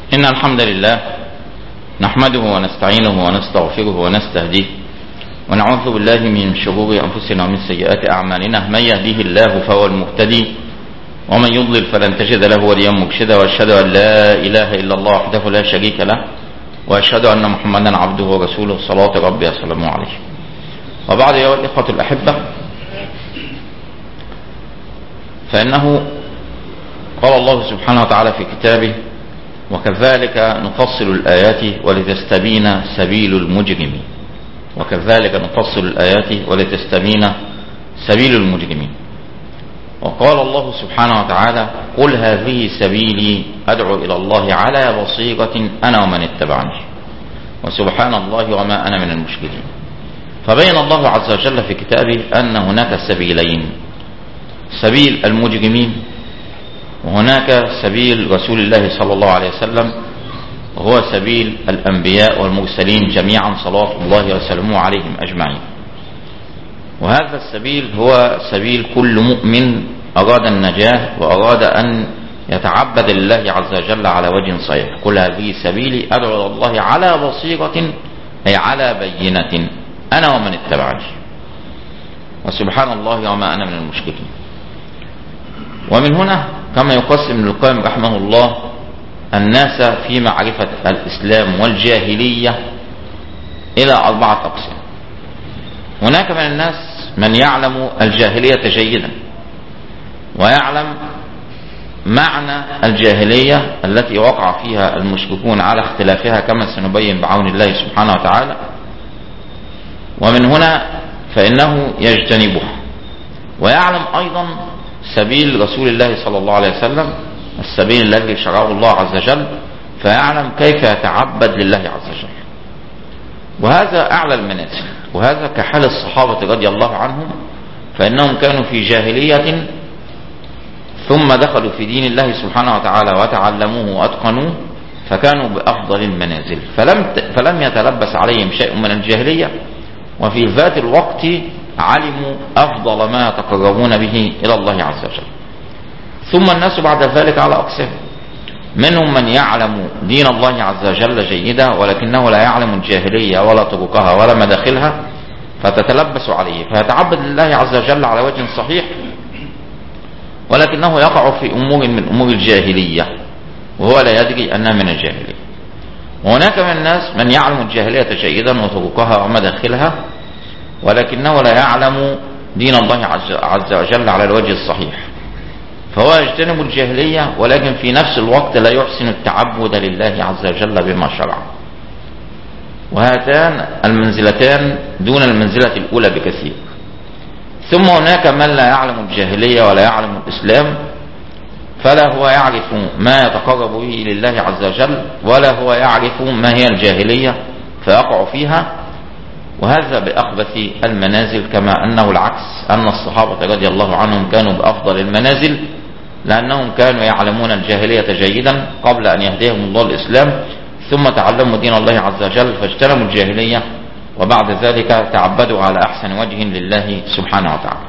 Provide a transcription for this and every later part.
إن الحمد لله نحمده ونستعينه ونستغفره ونستهديه ونعوذ بالله من شرور أنفسنا ومن سيئات أعمالنا من يهديه الله فهو المهتدي ومن يضلل فلن تجد له وليا مرشدا وأشهد أن لا إله إلا الله وحده لا شريك له وأشهد أن محمدا عبده ورسوله صلاة ربي وسلامه عليه وبعد أيها الإخوة الأحبة فإنه قال الله سبحانه وتعالى في كتابه وكذلك نفصل الآيات ولتستبين سبيل المجرمين وكذلك نفصل الآيات ولتستبين سبيل المجرمين وقال الله سبحانه وتعالى قل هذه سبيلي أدعو إلى الله على بصيرة أنا ومن اتبعني وسبحان الله وما أنا من المشركين فبين الله عز وجل في كتابه أن هناك سبيلين سبيل المجرمين وهناك سبيل رسول الله صلى الله عليه وسلم وهو سبيل الأنبياء والمرسلين جميعا صلاة الله وسلامه عليهم أجمعين وهذا السبيل هو سبيل كل مؤمن أراد النجاة وأراد أن يتعبد لله عز وجل على وجه صحيح كل هذه سبيلي أدعو إلى الله على بصيرة أي على بينة أنا ومن اتبعني وسبحان الله وما أنا من المشركين ومن هنا كما يقسم ابن القيم رحمه الله الناس في معرفة الإسلام والجاهلية إلى أربعة أقسام هناك من الناس من يعلم الجاهلية جيدا ويعلم معنى الجاهلية التي وقع فيها المشركون على اختلافها كما سنبين بعون الله سبحانه وتعالى ومن هنا فإنه يجتنبها ويعلم أيضا سبيل رسول الله صلى الله عليه وسلم السبيل الذي شرعه الله عز وجل فيعلم كيف يتعبد لله عز وجل وهذا أعلى المنازل وهذا كحال الصحابة رضي الله عنهم فإنهم كانوا في جاهلية ثم دخلوا في دين الله سبحانه وتعالى وتعلموه وأتقنوه فكانوا بأفضل المنازل فلم فلم يتلبس عليهم شيء من الجاهلية وفي ذات الوقت علموا أفضل ما يتقربون به إلى الله عز وجل ثم الناس بعد ذلك على أقسام منهم من يعلم دين الله عز وجل جيدا ولكنه لا يعلم الجاهلية ولا طرقها ولا مداخلها فتتلبس عليه فيتعبد لله عز وجل على وجه صحيح ولكنه يقع في أمور من أمور الجاهلية وهو لا يدري أنها من الجاهلية وهناك من الناس من يعلم الجاهلية جيدا وطرقها ومداخلها ولكنه لا يعلم دين الله عز وجل على الوجه الصحيح فهو يجتنب الجاهلية ولكن في نفس الوقت لا يحسن التعبد لله عز وجل بما شرع وهاتان المنزلتان دون المنزلة الأولى بكثير ثم هناك من لا يعلم الجاهلية ولا يعلم الإسلام فلا هو يعرف ما يتقرب به لله عز وجل ولا هو يعرف ما هي الجاهلية فيقع فيها وهذا بأخبث المنازل كما أنه العكس أن الصحابة رضي الله عنهم كانوا بأفضل المنازل لأنهم كانوا يعلمون الجاهلية جيدا قبل أن يهديهم الله الإسلام ثم تعلموا دين الله عز وجل فاجتنبوا الجاهلية وبعد ذلك تعبدوا على أحسن وجه لله سبحانه وتعالى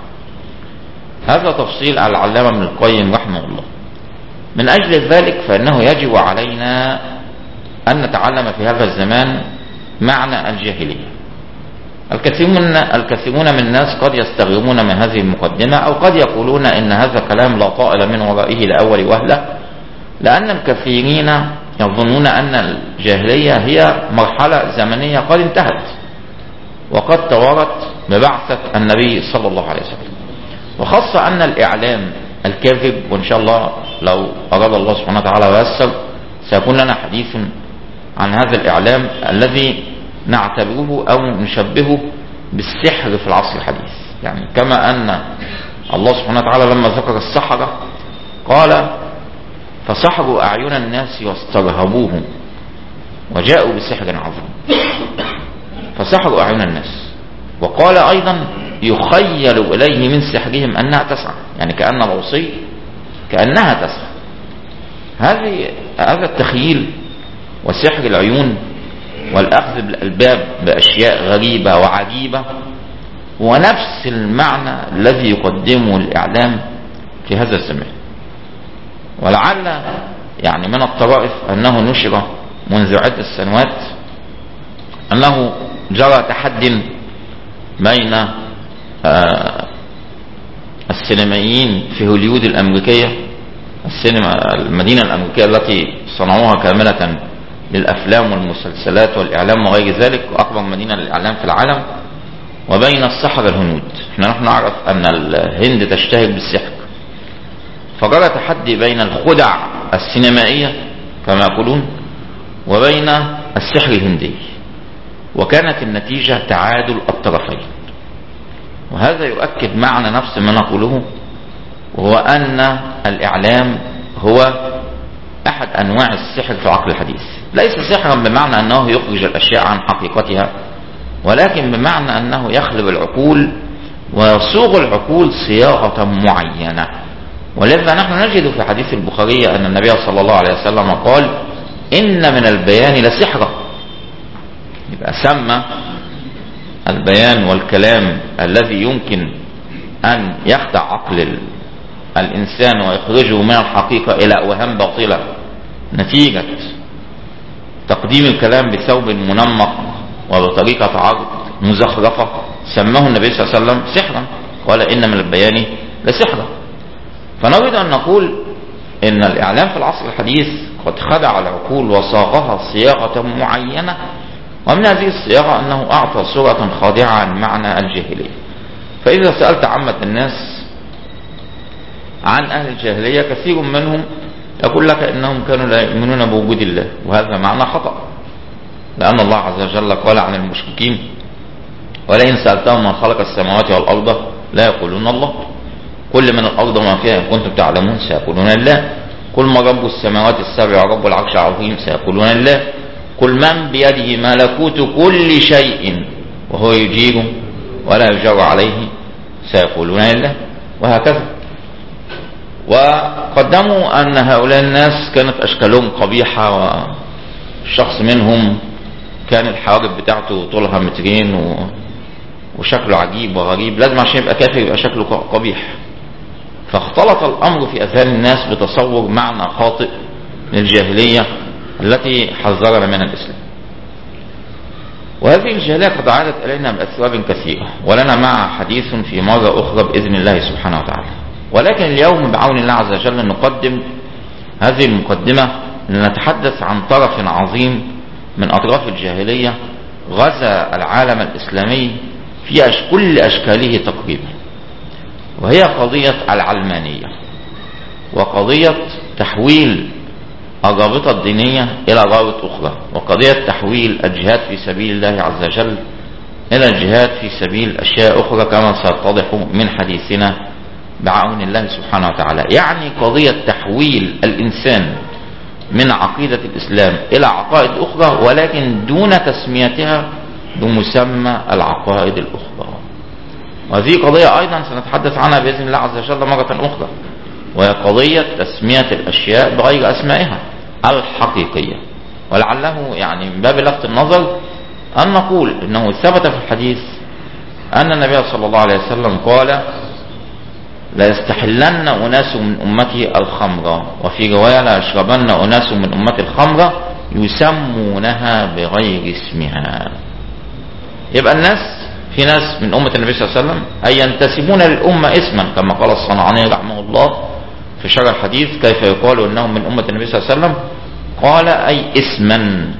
هذا تفصيل على العلامة ابن القيم رحمه الله من أجل ذلك فإنه يجب علينا أن نتعلم في هذا الزمان معنى الجاهلية الكثيرون الكثيرون من الناس قد يستغربون من هذه المقدمة أو قد يقولون إن هذا كلام لا طائل من ورائه لأول وهلة لأن الكثيرين يظنون أن الجاهلية هي مرحلة زمنية قد انتهت وقد توارت ببعثة النبي صلى الله عليه وسلم وخاصة أن الإعلام الكاذب وإن شاء الله لو أراد الله سبحانه وتعالى ويسر سيكون لنا حديث عن هذا الإعلام الذي نعتبره أو نشبهه بالسحر في العصر الحديث يعني كما أن الله سبحانه وتعالى لما ذكر السحرة قال فسحروا أعين الناس واسترهبوهم وجاءوا بسحر عظيم فسحروا أعين الناس وقال أيضا يخيل إليه من سحرهم أنها تسعى يعني كأن العصي كأنها تسعى هذه هذا التخييل وسحر العيون والأخذ بالألباب بأشياء غريبة وعجيبة ونفس المعنى الذي يقدمه الإعلام في هذا الزمان ولعل يعني من الطرائف أنه نشر منذ عدة سنوات أنه جرى تحد بين آه، السينمائيين في هوليود الأمريكية السينما المدينة الأمريكية التي صنعوها كاملة للأفلام والمسلسلات والإعلام وغير ذلك وأكبر مدينة للإعلام في العالم وبين السحر الهنود احنا نحن نعرف أن الهند تشتهر بالسحر فجرى تحدي بين الخدع السينمائية كما يقولون وبين السحر الهندي وكانت النتيجة تعادل الطرفين وهذا يؤكد معنى نفس ما نقوله وهو أن الإعلام هو أحد أنواع السحر في العقل الحديث ليس سحرا بمعنى أنه يخرج الأشياء عن حقيقتها ولكن بمعنى أنه يخلب العقول ويصوغ العقول صياغة معينة ولذا نحن نجد في حديث البخاري أن النبي صلى الله عليه وسلم قال إن من البيان لسحرا يبقى سمى البيان والكلام الذي يمكن أن يخدع عقل الإنسان ويخرجه من الحقيقة إلى أوهام باطلة نتيجة تقديم الكلام بثوب منمق وبطريقة عرض مزخرفة سماه النبي صلى الله عليه وسلم سحرا قال إن من البيان لسحرا فنريد أن نقول إن الإعلام في العصر الحديث قد خدع العقول وصاغها صياغة معينة ومن هذه الصياغة أنه أعطى صورة خاضعة عن معنى الجاهلية فإذا سألت عامة الناس عن أهل الجاهلية كثير منهم يقول لك إنهم كانوا لا يؤمنون بوجود الله وهذا معنى خطأ لأن الله عز وجل قال عن المشركين ولئن سألتهم من خلق السماوات والأرض لا يقولون الله كل من الأرض وما فيها إن كنتم تعلمون سيقولون الله كل ما رب السماوات السبع ورب العرش العظيم سيقولون الله كل من بيده ملكوت كل شيء وهو يجير ولا يجار عليه سيقولون الله وهكذا وقدموا أن هؤلاء الناس كانت أشكالهم قبيحة والشخص منهم كان الحواجب بتاعته طولها مترين و... وشكله عجيب وغريب لازم عشان يبقى كافر يبقى شكله قبيح فاختلط الأمر في أذهان الناس بتصور معنى خاطئ للجاهلية التي حذرنا من الإسلام وهذه الجاهلية قد عادت إلينا بأسباب كثيرة ولنا معها حديث في مرة أخرى بإذن الله سبحانه وتعالى ولكن اليوم بعون الله عز وجل نقدم هذه المقدمة لنتحدث عن طرف عظيم من أطراف الجاهلية غزا العالم الإسلامي في كل أشكاله تقريبا وهي قضية العلمانية وقضية تحويل الرابطة الدينية إلى رابط أخرى وقضية تحويل الجهاد في سبيل الله عز وجل إلى الجهاد في سبيل أشياء أخرى كما سيتضح من حديثنا بعون الله سبحانه وتعالى يعني قضية تحويل الإنسان من عقيدة الإسلام إلى عقائد أخرى ولكن دون تسميتها بمسمى العقائد الأخرى وهذه قضية أيضا سنتحدث عنها بإذن الله عز وجل مرة أخرى وهي قضية تسمية الأشياء بغير أسمائها الحقيقية ولعله يعني من باب لفت النظر أن نقول أنه ثبت في الحديث أن النبي صلى الله عليه وسلم قال لا يستحلن أناس من أمتي الخمر وفي رواية لا يشربن أناس من أمتي الخمر يسمونها بغير اسمها يبقى الناس في ناس من أمة النبي صلى الله عليه وسلم أي ينتسبون للأمة اسما كما قال الصنعاني رحمه الله في شرح الحديث كيف يقال انهم من امه النبي صلى الله عليه وسلم قال اي اسما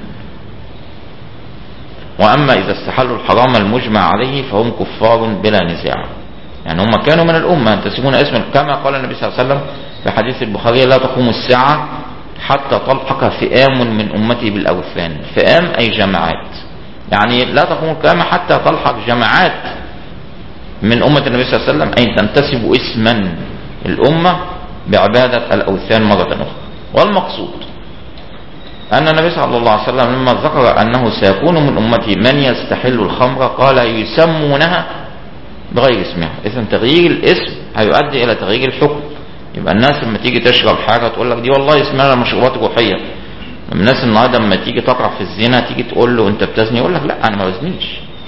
واما اذا استحلوا الحرام المجمع عليه فهم كفار بلا نزاع يعني هم كانوا من الامه ينتسبون اسما كما قال النبي صلى الله عليه وسلم في حديث البخاري لا تقوم الساعه حتى تلحق فئام من امتي بالاوثان فئام اي جماعات يعني لا تقوم القيامه حتى تلحق جماعات من امه النبي صلى الله عليه وسلم اي تنتسب اسما الامه بعبادة الأوثان مرة أخرى والمقصود أن النبي صلى الله عليه وسلم لما ذكر أنه سيكون من أمتي من يستحل الخمر قال يسمونها بغير اسمها إذا تغيير الاسم هيؤدي إلى تغيير الحكم يبقى الناس لما تيجي تشرب حاجة تقول لك دي والله اسمها مشروبات روحية الناس النهارده لما تيجي تقع في الزنا تيجي تقول له انت بتزني يقول لك لا انا ما بزنيش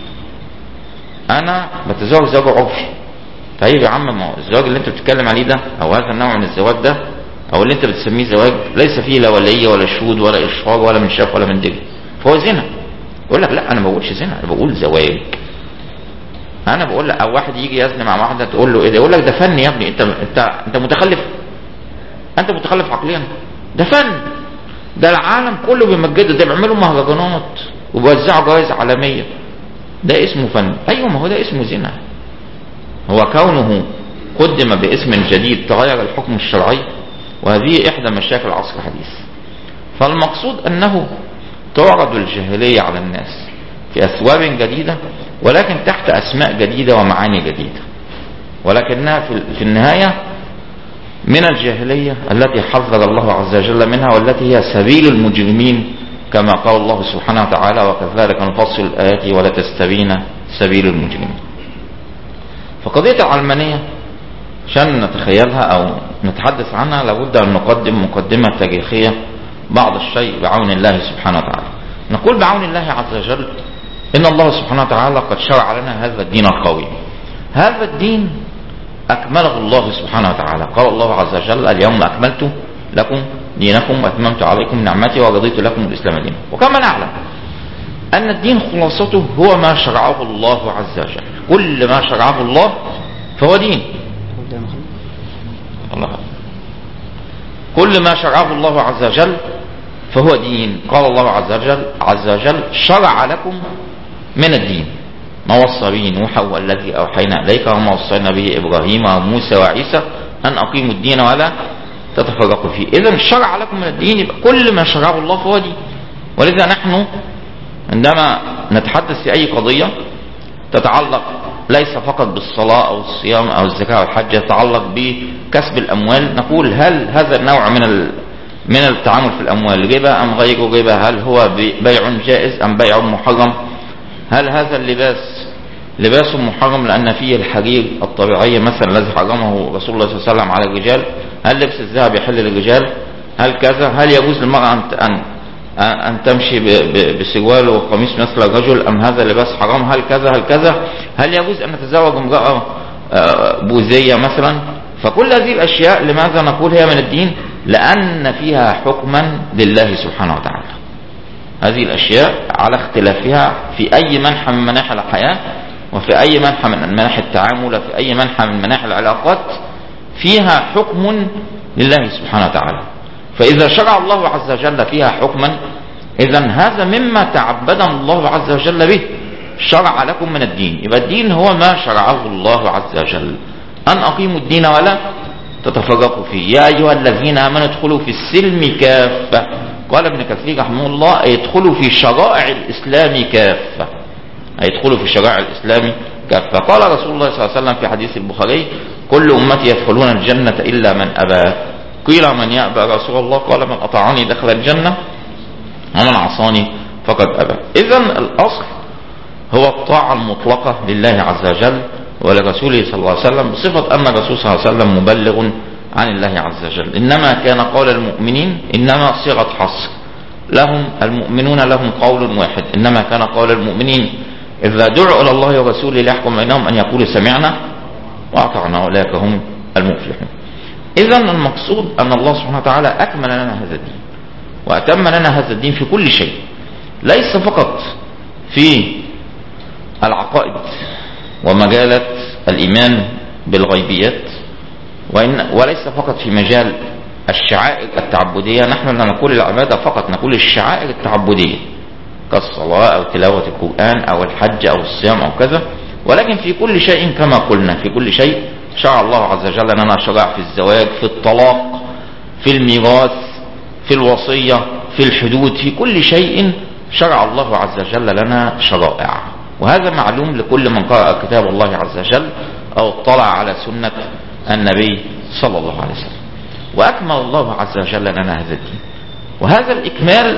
انا بتزوج زوج عرفي طيب يا عم ما هو الزواج اللي انت بتتكلم عليه ده او هذا النوع من الزواج ده او اللي انت بتسميه زواج ليس فيه لا ولي ولا شهود ولا اشهار ولا من شاف ولا من دري فهو زنا يقول لك لا انا ما بقولش زنا انا بقول زواج انا بقول لك او واحد يجي يزني مع واحده تقول له ايه ده يقول لك ده فن يا ابني انت انت انت متخلف انت متخلف عقليا ده فن ده العالم كله بيمجده ده بيعملوا مهرجانات وبيوزعوا جوائز عالميه ده اسمه فن ايوه ما هو ده اسمه زنا هو كونه قدم باسم جديد تغير الحكم الشرعي وهذه احدى مشاكل العصر الحديث فالمقصود انه تعرض الجاهليه على الناس في اثواب جديده ولكن تحت اسماء جديده ومعاني جديده ولكنها في في النهايه من الجاهليه التي حذر الله عز وجل منها والتي هي سبيل المجرمين كما قال الله سبحانه وتعالى وكذلك نفصل الايات ولا تستبين سبيل المجرمين فقضيه العلمانيه عشان نتخيلها او نتحدث عنها لابد ان نقدم مقدمه تاريخيه بعض الشيء بعون الله سبحانه وتعالى نقول بعون الله عز وجل ان الله سبحانه وتعالى قد شرع لنا هذا الدين القوي هذا الدين اكمله الله سبحانه وتعالى قال الله عز وجل اليوم اكملت لكم دينكم واتممت عليكم نعمتي ورضيت لكم الاسلام دينا وكما نعلم ان الدين خلاصته هو ما شرعه الله عز وجل كل ما شرعه الله فهو دين الله كل ما شرعه الله عز وجل فهو دين قال الله عز وجل عز وجل شرع لكم من الدين ما وصى به نوحا والذي اوحينا اليك وما وصينا به ابراهيم وموسى وعيسى ان اقيموا الدين ولا تتفرقوا فيه اذا شرع لكم من الدين يبقى كل ما شرعه الله فهو دين ولذا نحن عندما نتحدث في اي قضيه تتعلق ليس فقط بالصلاة أو الصيام أو الزكاة أو الحج يتعلق بكسب الأموال نقول هل هذا النوع من ال... من التعامل في الأموال ربا أم غير ربا هل هو بيع جائز أم بيع محرم هل هذا اللباس لباس محرم لأن فيه الحرير الطبيعية مثلا الذي حرمه رسول الله صلى الله عليه وسلم على الرجال هل لبس الذهب يحل للرجال هل كذا هل يجوز للمرأة أن أن تمشي بسروال وقميص مثل الرجل أم هذا لباس حرام هل كذا هل كذا هل يجوز أن نتزوج امرأة بوذية مثلا فكل هذه الأشياء لماذا نقول هي من الدين لأن فيها حكما لله سبحانه وتعالى هذه الأشياء على اختلافها في أي منحى من مناحي الحياة وفي أي منحى من مناحي التعامل وفي أي منحى من مناحي العلاقات فيها حكم لله سبحانه وتعالى فإذا شرع الله عز وجل فيها حكما إذا هذا مما تعبدنا الله عز وجل به شرع لكم من الدين يبقى الدين هو ما شرعه الله عز وجل أن أقيموا الدين ولا تتفرقوا فيه يا أيها الذين آمنوا ادخلوا في السلم كافة قال ابن كثير رحمه الله يدخلوا في شرائع الإسلام كافة يدخلوا في شرائع الإسلام كافة قال رسول الله صلى الله عليه وسلم في حديث البخاري كل أمتي يدخلون الجنة إلا من أبى قيل من يأبى رسول الله قال من أطاعني دخل الجنة ومن عصاني فقد أبى إذا الأصل هو الطاعة المطلقة لله عز وجل ولرسوله صلى الله عليه وسلم بصفة أن الرسول صلى الله عليه وسلم مبلغ عن الله عز وجل إنما كان قول المؤمنين إنما صيغة حصر لهم المؤمنون لهم قول واحد إنما كان قول المؤمنين إذا دعوا إلى الله ورسوله ليحكم بينهم أن يقولوا سمعنا وأطعنا أولئك هم المفلحون إذا المقصود أن الله سبحانه وتعالى أكمل لنا هذا الدين وأتم لنا هذا الدين في كل شيء ليس فقط في العقائد ومجالة الإيمان بالغيبيات وإن وليس فقط في مجال الشعائر التعبدية نحن لا نقول العبادة فقط نقول الشعائر التعبدية كالصلاة أو تلاوة القرآن أو الحج أو الصيام أو كذا ولكن في كل شيء كما قلنا في كل شيء شرع الله عز وجل لنا شرع في الزواج في الطلاق في الميراث في الوصية في الحدود في كل شيء شرع الله عز وجل لنا شرائع وهذا معلوم لكل من قرأ كتاب الله عز وجل أو اطلع على سنة النبي صلى الله عليه وسلم وأكمل الله عز وجل لنا هذا الدين وهذا الإكمال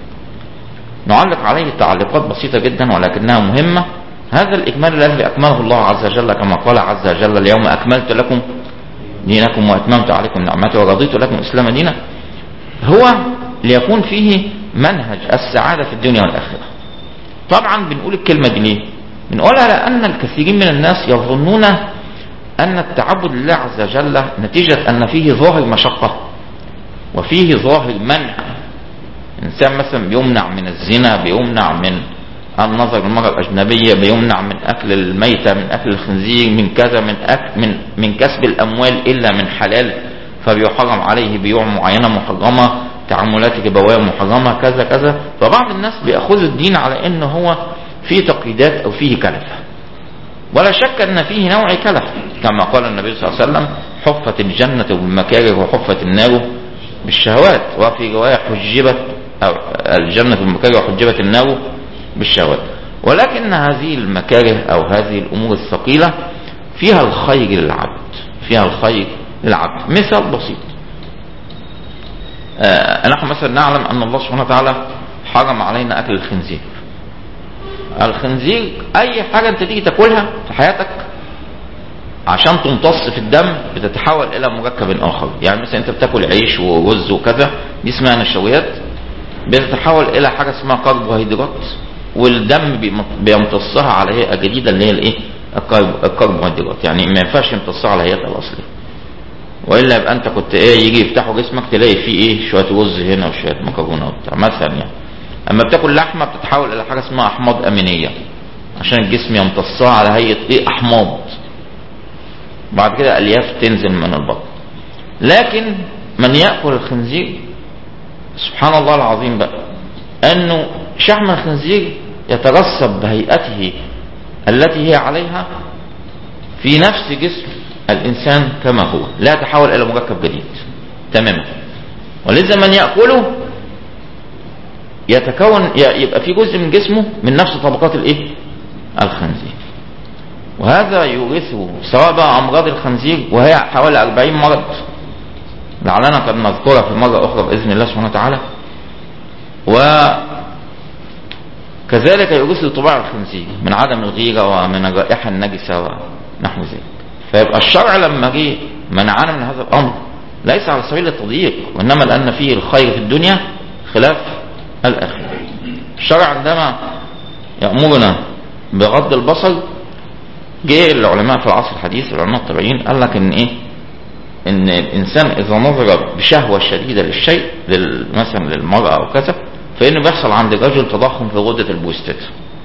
نعلق عليه تعليقات بسيطة جدا ولكنها مهمة هذا الإكمال الذي أكمله الله عز وجل كما قال عز وجل اليوم أكملت لكم دينكم وأتممت عليكم نعمتي ورضيت لكم الإسلام دينا هو ليكون فيه منهج السعادة في الدنيا والآخرة طبعا بنقول الكلمة دي ليه بنقولها لأن الكثيرين من الناس يظنون أن التعبد لله عز وجل نتيجة أن فيه ظاهر مشقة وفيه ظاهر منع إنسان مثلا بيمنع من الزنا بيمنع من النظر للمرأة الأجنبية بيمنع من أكل الميتة من أكل الخنزير من كذا من أكل من من كسب الأموال إلا من حلال فبيحرم عليه بيوع معينة محرمة تعاملات ربوية محرمة كذا كذا فبعض الناس بيأخذوا الدين على إن هو فيه تقييدات أو فيه كلفة ولا شك أن فيه نوع كلف كما قال النبي صلى الله عليه وسلم حفت الجنة بالمكاره وحفت النار بالشهوات وفي رواية حجبت أو الجنة بالمكاره وحجبت النار بالشهوات ولكن هذه المكاره أو هذه الأمور الثقيلة فيها الخير للعبد فيها الخير للعبد مثال بسيط آه نحن مثلا نعلم أن الله سبحانه وتعالى حرم علينا أكل الخنزير الخنزير أي حاجة أنت تيجي تاكلها في حياتك عشان تمتص في الدم بتتحول إلى مركب آخر يعني مثلا أنت بتاكل عيش ورز وكذا دي اسمها نشويات بتتحول إلى حاجة اسمها كربوهيدرات والدم بيمتصها على هيئة جديدة اللي هي الايه الكربوهيدرات يعني ما ينفعش يمتصها على هيئتها الأصلية والا يبقى انت كنت ايه يجي يفتحوا جسمك تلاقي فيه ايه شويه رز هنا وشويه مكرونه وبتاع مثلا يعني اما بتاكل لحمه بتتحول الى حاجه اسمها احماض امينيه عشان الجسم يمتصها على هيئه ايه احماض بعد كده الياف تنزل من البطن لكن من ياكل الخنزير سبحان الله العظيم بقى انه شحم الخنزير يترسب بهيئته التي هي عليها في نفس جسم الإنسان كما هو لا يتحول إلى مركب جديد تماما ولذا من يأكله يتكون يبقى في جزء من جسمه من نفس طبقات الايه الخنزير وهذا يورثه سواء بقى امراض الخنزير وهي حوالي 40 مرض لعلنا قد نذكرها في مرة أخرى بإذن الله سبحانه وتعالى وكذلك يورث طباع الخنزير من عدم الغيرة ومن الرائحة النجسة ونحو ذلك فيبقى الشرع لما جه منعنا من هذا الامر ليس على سبيل التضييق وانما لان فيه الخير في الدنيا خلاف الاخره الشرع عندما يامرنا بغض البصر جه العلماء في العصر الحديث العلماء الطبيعيين قال لك ان ايه ان الانسان اذا نظر بشهوه شديده للشيء مثلا للمراه او كذا فانه بيحصل عند الرجل تضخم في غده البوستات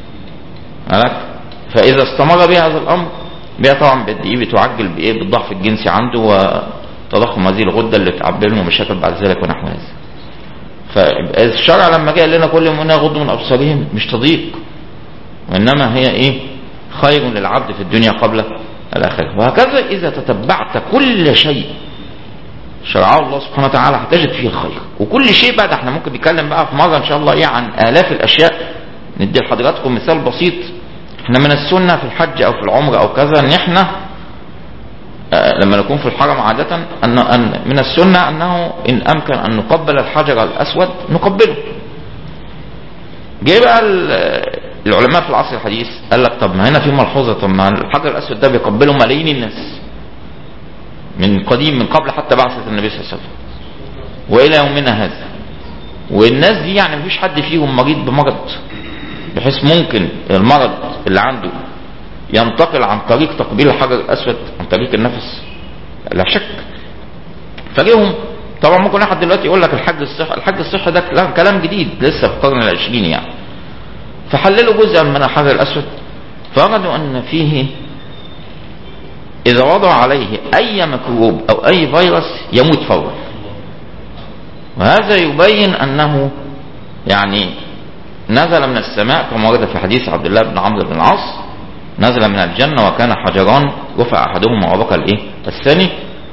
فاذا استمر بهذا الامر بيها طبعا بايه بتعجل بايه بالضعف الجنسي عنده وتضخم هذه الغده اللي تعبر له مشاكل بعد ذلك ونحو هذا فالشرع لما جاء لنا كل من يغض من ابصارهم مش تضييق وانما هي ايه خير للعبد في الدنيا قبل الاخره وهكذا اذا تتبعت كل شيء شرعه الله سبحانه وتعالى هتجد فيه الخير وكل شيء بقى ده احنا ممكن نتكلم بقى في مره ان شاء الله ايه عن الاف الاشياء ندي لحضراتكم مثال بسيط احنا من السنة في الحج او في العمرة او كذا ان احنا اه لما نكون في الحرم عادة أن, أن من السنة انه ان امكن ان نقبل الحجر الاسود نقبله جه بقى العلماء في العصر الحديث قال لك طب ما هنا في ملحوظة طب ما الحجر الاسود ده بيقبله ملايين الناس من قديم من قبل حتى بعثة النبي صلى الله عليه وسلم والى يومنا هذا والناس دي يعني مفيش حد فيهم مريض بمرض بحيث ممكن المرض اللي عنده ينتقل عن طريق تقبيل الحجر الاسود عن طريق النفس لا شك فجيهم طبعا ممكن احد دلوقتي يقول لك الحج الصحي الحج الصحي ده كلام جديد لسه في القرن العشرين يعني فحللوا جزءا من الحجر الاسود فوجدوا ان فيه اذا وضع عليه اي ميكروب او اي فيروس يموت فورا وهذا يبين انه يعني نزل من السماء كما ورد في حديث عبد الله بن عمرو بن العاص نزل من الجنة وكان حجران رفع أحدهما وبقى الإيه الثاني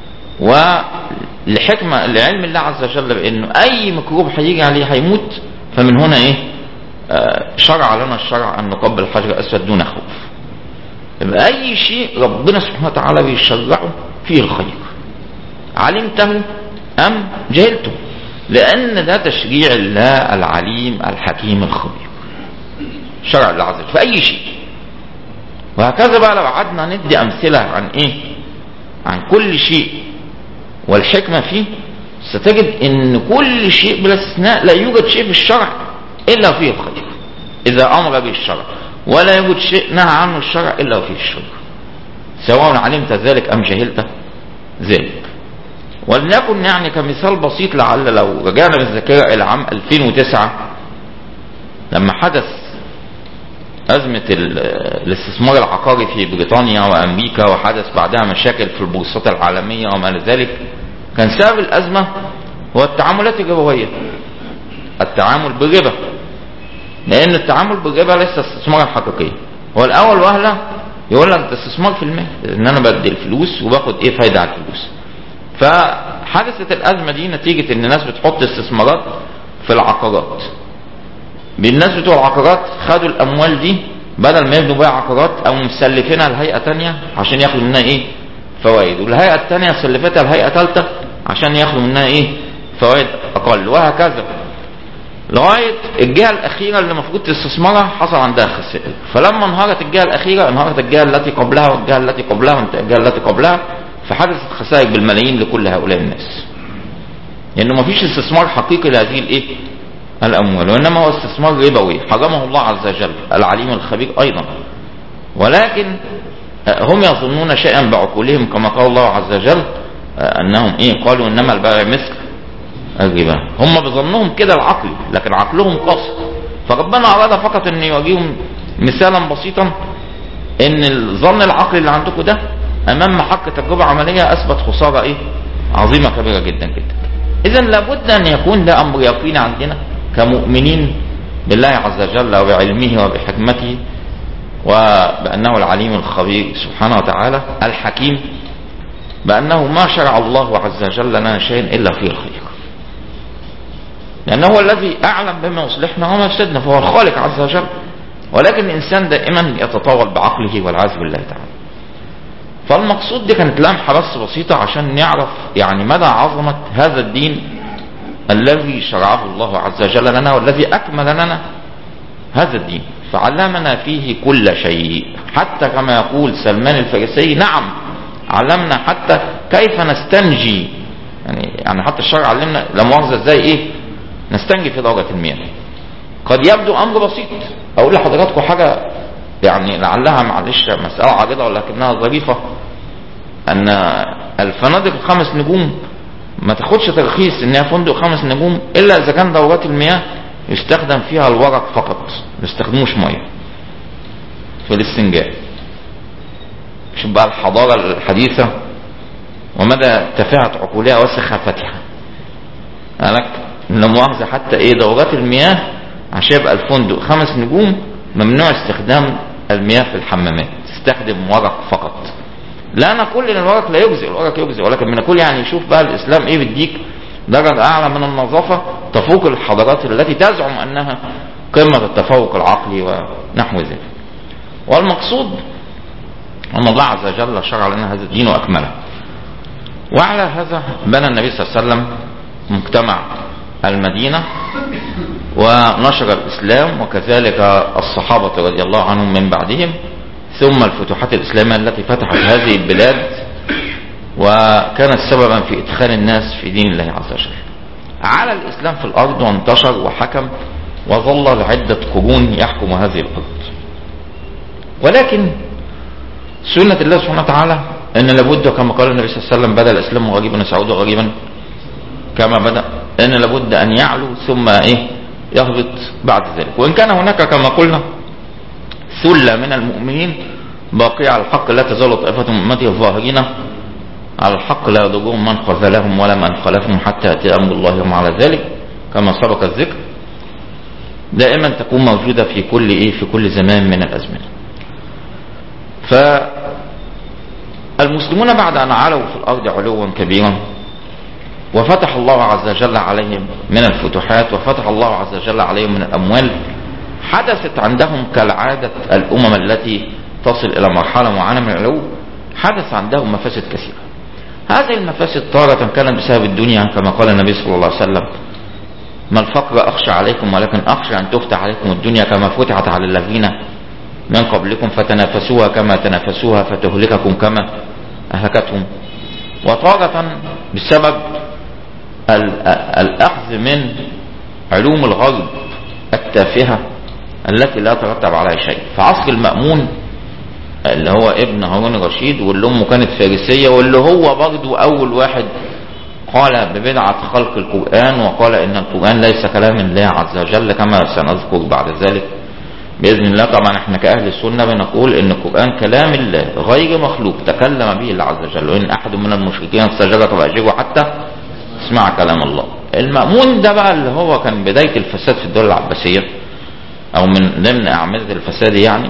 والحكمة لعلم الله عز وجل بأنه أي ميكروب هيجي عليه هيموت فمن هنا إيه آه شرع لنا الشرع أن نقبل الحجر الأسود دون خوف يبقى أي شيء ربنا سبحانه وتعالى بيشرعه فيه الخير علمته أم جهلته لأن ده تشريع الله العليم الحكيم الخبير شرع الله عز وجل في أي شيء وهكذا بقى لو قعدنا ندي أمثلة عن إيه عن كل شيء والحكمة فيه ستجد ان كل شيء بلا استثناء لا يوجد شيء في الشرع الا فيه الخير اذا امر به الشرع ولا يوجد شيء نهى عنه الشرع الا فيه الشر سواء علمت ذلك ام جهلت ذلك ولنكن يعني كمثال بسيط لعل لو رجعنا بالذاكرة إلى عام 2009 لما حدث أزمة ال- الاستثمار العقاري في بريطانيا وأمريكا وحدث بعدها مشاكل في البورصات العالمية وما إلى ذلك كان سبب الأزمة هو التعاملات الربوية التعامل بالربا لأن التعامل بالربا ليس استثمارا حقيقيا هو الأول وهلة يقول لك ده استثمار في المال إن أنا بدي الفلوس وباخد إيه فايدة على الفلوس فحدثت الأزمة دي نتيجة إن الناس بتحط استثمارات في العقارات بالناس بتوع العقارات خدوا الاموال دي بدل ما يبنوا بيها عقارات او مسلفينها لهيئه تانية عشان ياخدوا منها ايه فوائد والهيئه التانية سلفتها لهيئه ثالثه عشان ياخدوا منها ايه فوائد اقل وهكذا لغايه الجهه الاخيره اللي المفروض تستثمرها حصل عندها خسائر فلما انهارت الجهه الاخيره انهارت الجهه التي قبلها والجهه التي قبلها والجهه التي قبلها فحدثت خسائر بالملايين لكل هؤلاء الناس لانه مفيش استثمار حقيقي لهذه الايه الأموال وإنما هو استثمار ربوي حرمه الله عز وجل العليم الخبير أيضا ولكن هم يظنون شيئا بعقولهم كما قال الله عز وجل أنهم إيه قالوا إنما البيع مثل الربا هم بظنهم كده العقل لكن عقلهم قاصر فربنا أراد فقط أن يواجههم مثالا بسيطا ان الظن العقلي اللي عندكم ده امام محك تجربه عمليه اثبت خساره ايه عظيمه كبيره جدا جدا اذا لابد ان يكون ده امر يقيني عندنا كمؤمنين بالله عز وجل وبعلمه وبحكمته وبانه العليم الخبير سبحانه وتعالى الحكيم بانه ما شرع الله عز وجل لنا شيء الا فيه الخير لانه هو الذي اعلم بما يصلحنا وما يفسدنا فهو الخالق عز وجل ولكن الانسان دائما يتطاول بعقله والعياذ بالله تعالى فالمقصود دي كانت لمحه بس بسيطه عشان نعرف يعني مدى عظمه هذا الدين الذي شرعه الله عز وجل لنا والذي اكمل لنا هذا الدين فعلمنا فيه كل شيء حتى كما يقول سلمان الفارسي نعم علمنا حتى كيف نستنجي يعني يعني حتى الشرع علمنا لا مؤاخذه ازاي ايه نستنجي في درجه المياه قد يبدو امر بسيط اقول لحضراتكم حاجه يعني لعلها معلش مساله عارضه ولكنها ظريفه ان الفنادق الخمس نجوم ما تاخدش ترخيص ان هي فندق خمس نجوم الا اذا كان دورات المياه يستخدم فيها الورق فقط ما يستخدموش ميه في الاستنجاء شوف بقى الحضاره الحديثه ومدى تفاهه عقولها وسخافتها قالك لا مؤاخذه حتى ايه دورات المياه عشان يبقى الفندق خمس نجوم ممنوع استخدام المياه في الحمامات تستخدم ورق فقط لا نقول ان الورق لا يجزئ الورق يجزئ ولكن بنقول يعني شوف بقى الاسلام ايه بيديك درجة اعلى من النظافة تفوق الحضارات التي تزعم انها قمة التفوق العقلي ونحو ذلك والمقصود ان الله عز وجل شرع لنا هذا الدين واكمله وعلى هذا بنى النبي صلى الله عليه وسلم مجتمع المدينة ونشر الإسلام وكذلك الصحابة رضي الله عنهم من بعدهم ثم الفتوحات الإسلامية التي فتحت هذه البلاد وكانت سببا في إدخال الناس في دين الله عز وجل على الإسلام في الأرض وانتشر وحكم وظل لعدة قرون يحكم هذه الأرض ولكن سنة الله سبحانه وتعالى أن لابد كما قال النبي صلى الله عليه وسلم بدأ الإسلام غريبا سعود غريبا كما بدأ أن لابد أن يعلو ثم إيه يهبط بعد ذلك وإن كان هناك كما قلنا ثلة من المؤمنين باقية على الحق لا تزال طائفة من أمتي الظاهرين على الحق لا يضرهم من خذلهم ولا من خلفهم حتى يأتي أمر الله وهم على ذلك كما سبق الذكر دائما تكون موجودة في كل إيه في كل زمان من الأزمنة فالمسلمون بعد أن علوا في الأرض علوا كبيرا وفتح الله عز وجل عليهم من الفتوحات وفتح الله عز وجل عليهم من الأموال حدثت عندهم كالعادة الأمم التي تصل إلى مرحلة معينة من العلو حدث عندهم مفاسد كثيرة هذه المفاسد تارة كانت بسبب الدنيا كما قال النبي صلى الله عليه وسلم ما الفقر أخشى عليكم ولكن أخشى أن تفتح عليكم الدنيا كما فتحت على الذين من قبلكم فتنافسوها كما تنافسوها فتهلككم كما أهلكتهم وتارة بسبب الأخذ من علوم الغرب التافهة التي لا ترتب عليها شيء في عصر المأمون اللي هو ابن هارون الرشيد واللي امه كانت فارسية واللي هو برضو أول واحد قال ببدعة خلق القرآن وقال إن القرآن ليس كلام الله عز وجل كما سنذكر بعد ذلك بإذن الله طبعا احنا كأهل السنة بنقول إن القرآن كلام الله غير مخلوق تكلم به الله عز وجل وإن أحد من المشركين استجرك فأجره حتى اسمع كلام الله المأمون ده بقى اللي هو كان بداية الفساد في الدولة العباسية أو من ضمن أعمدة الفساد يعني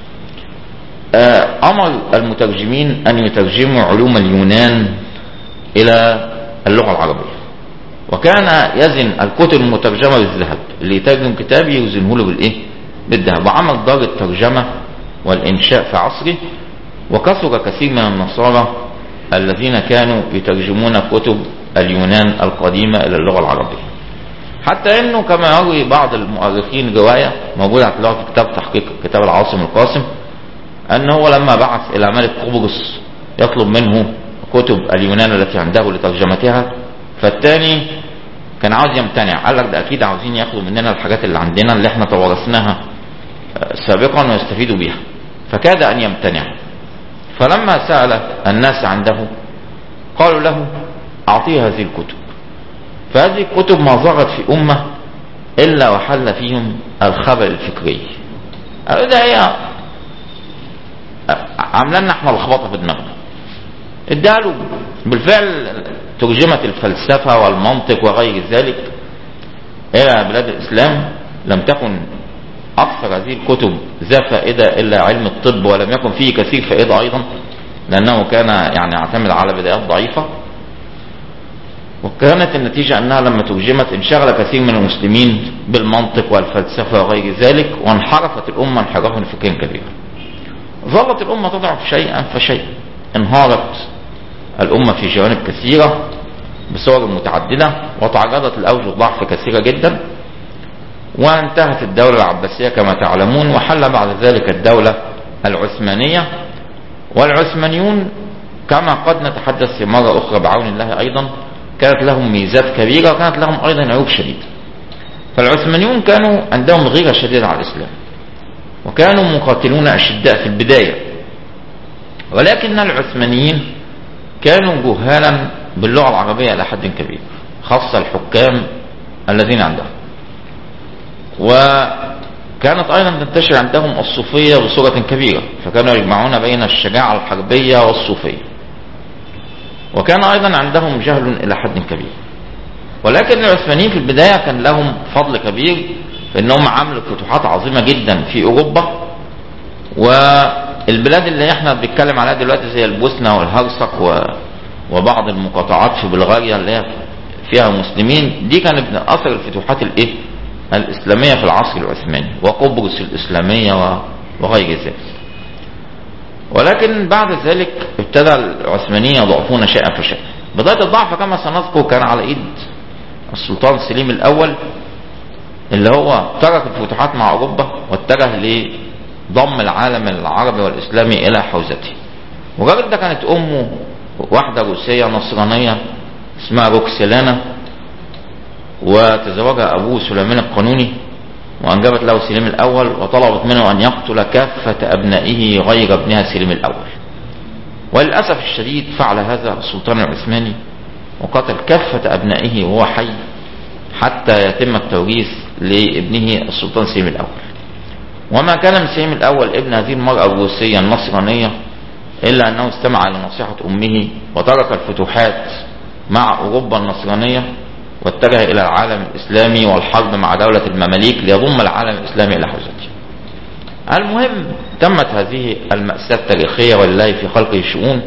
آه، أمر المترجمين أن يترجموا علوم اليونان إلى اللغة العربية وكان يزن الكتب المترجمة بالذهب اللي يترجم كتاب يوزنه له بالإيه؟ بالذهب وعمل دار الترجمة والإنشاء في عصره وكثر كثير من النصارى الذين كانوا يترجمون كتب اليونان القديمة إلى اللغة العربية حتى انه كما يروي بعض المؤرخين رواية موجودة هتلاقوها في كتاب تحقيق كتاب العاصم القاسم ان هو لما بعث الى ملك قبرص يطلب منه كتب اليونان التي عنده لترجمتها فالتاني كان عاوز يمتنع قال لك ده اكيد عاوزين ياخدوا مننا الحاجات اللي عندنا اللي احنا توارثناها آه، سابقا ويستفيدوا بها فكاد ان يمتنع فلما سأل الناس عنده قالوا له اعطيه هذه الكتب فهذه الكتب ما ظهرت في أمة إلا وحل فيهم الخبل الفكري قالوا ده هي عامله لنا احنا لخبطه في دماغنا اداله بالفعل ترجمت الفلسفة والمنطق وغير ذلك إلى بلاد الإسلام لم تكن أكثر هذه الكتب ذا فائدة إلا علم الطب ولم يكن فيه كثير فائدة أيضا لأنه كان يعني يعتمد على بدايات ضعيفة وكانت النتيجة أنها لما ترجمت انشغل كثير من المسلمين بالمنطق والفلسفة وغير ذلك وانحرفت الأمة انحرافا فكريا كبيرا ظلت الأمة تضعف شيئا فشيئا انهارت الأمة في جوانب كثيرة بصور متعددة وتعرضت لأوجه ضعف كثيرة جدا وانتهت الدولة العباسية كما تعلمون وحل بعد ذلك الدولة العثمانية والعثمانيون كما قد نتحدث في مرة أخرى بعون الله أيضا كانت لهم ميزات كبيرة وكانت لهم أيضا عيوب شديدة فالعثمانيون كانوا عندهم غيرة شديدة على الإسلام وكانوا مقاتلون أشداء في البداية ولكن العثمانيين كانوا جهالا باللغة العربية إلى حد كبير خاصة الحكام الذين عندهم وكانت أيضا تنتشر عندهم الصوفية بصورة كبيرة فكانوا يجمعون بين الشجاعة الحربية والصوفية وكان أيضا عندهم جهل إلى حد كبير ولكن العثمانيين في البداية كان لهم فضل كبير في أنهم عملوا فتوحات عظيمة جدا في أوروبا والبلاد اللي احنا بنتكلم عليها دلوقتي زي البوسنة والهرسك و... وبعض المقاطعات في بلغاريا اللي هي فيها مسلمين دي كانت من أثر الفتوحات الايه الإسلامية في العصر العثماني وقبرص الإسلامية و... وغير ذلك ولكن بعد ذلك ابتدى العثمانيين يضعفون شيئا فشيئا بداية الضعف كما سنذكر كان على ايد السلطان سليم الاول اللي هو ترك الفتوحات مع اوروبا واتجه لضم العالم العربي والاسلامي الى حوزته والراجل ده كانت امه واحدة روسية نصرانية اسمها روكسيلانا وتزوجها ابوه سليمان القانوني وأنجبت له سليم الأول وطلبت منه أن يقتل كافة أبنائه غير ابنها سليم الأول وللأسف الشديد فعل هذا السلطان العثماني وقتل كافة أبنائه وهو حي حتى يتم التوريث لابنه السلطان سليم الأول وما كان من سليم الأول ابن هذه المرأة الروسية النصرانية إلا أنه استمع لنصيحة أمه وترك الفتوحات مع أوروبا النصرانية واتجه إلى العالم الإسلامي والحرب مع دولة المماليك ليضم العالم الإسلامي إلى حوزته المهم تمت هذه المأساة التاريخية ولله في خلقه شؤون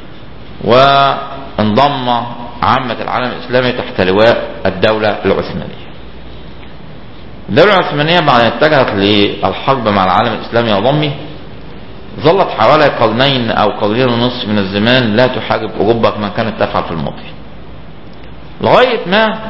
وانضم عامة العالم الإسلامي تحت لواء الدولة العثمانية الدولة العثمانية بعد أن اتجهت للحرب مع العالم الإسلامي وضمه ظلت حوالي قرنين أو قرنين ونصف من الزمان لا تحارب أوروبا كما كانت تفعل في الماضي لغاية ما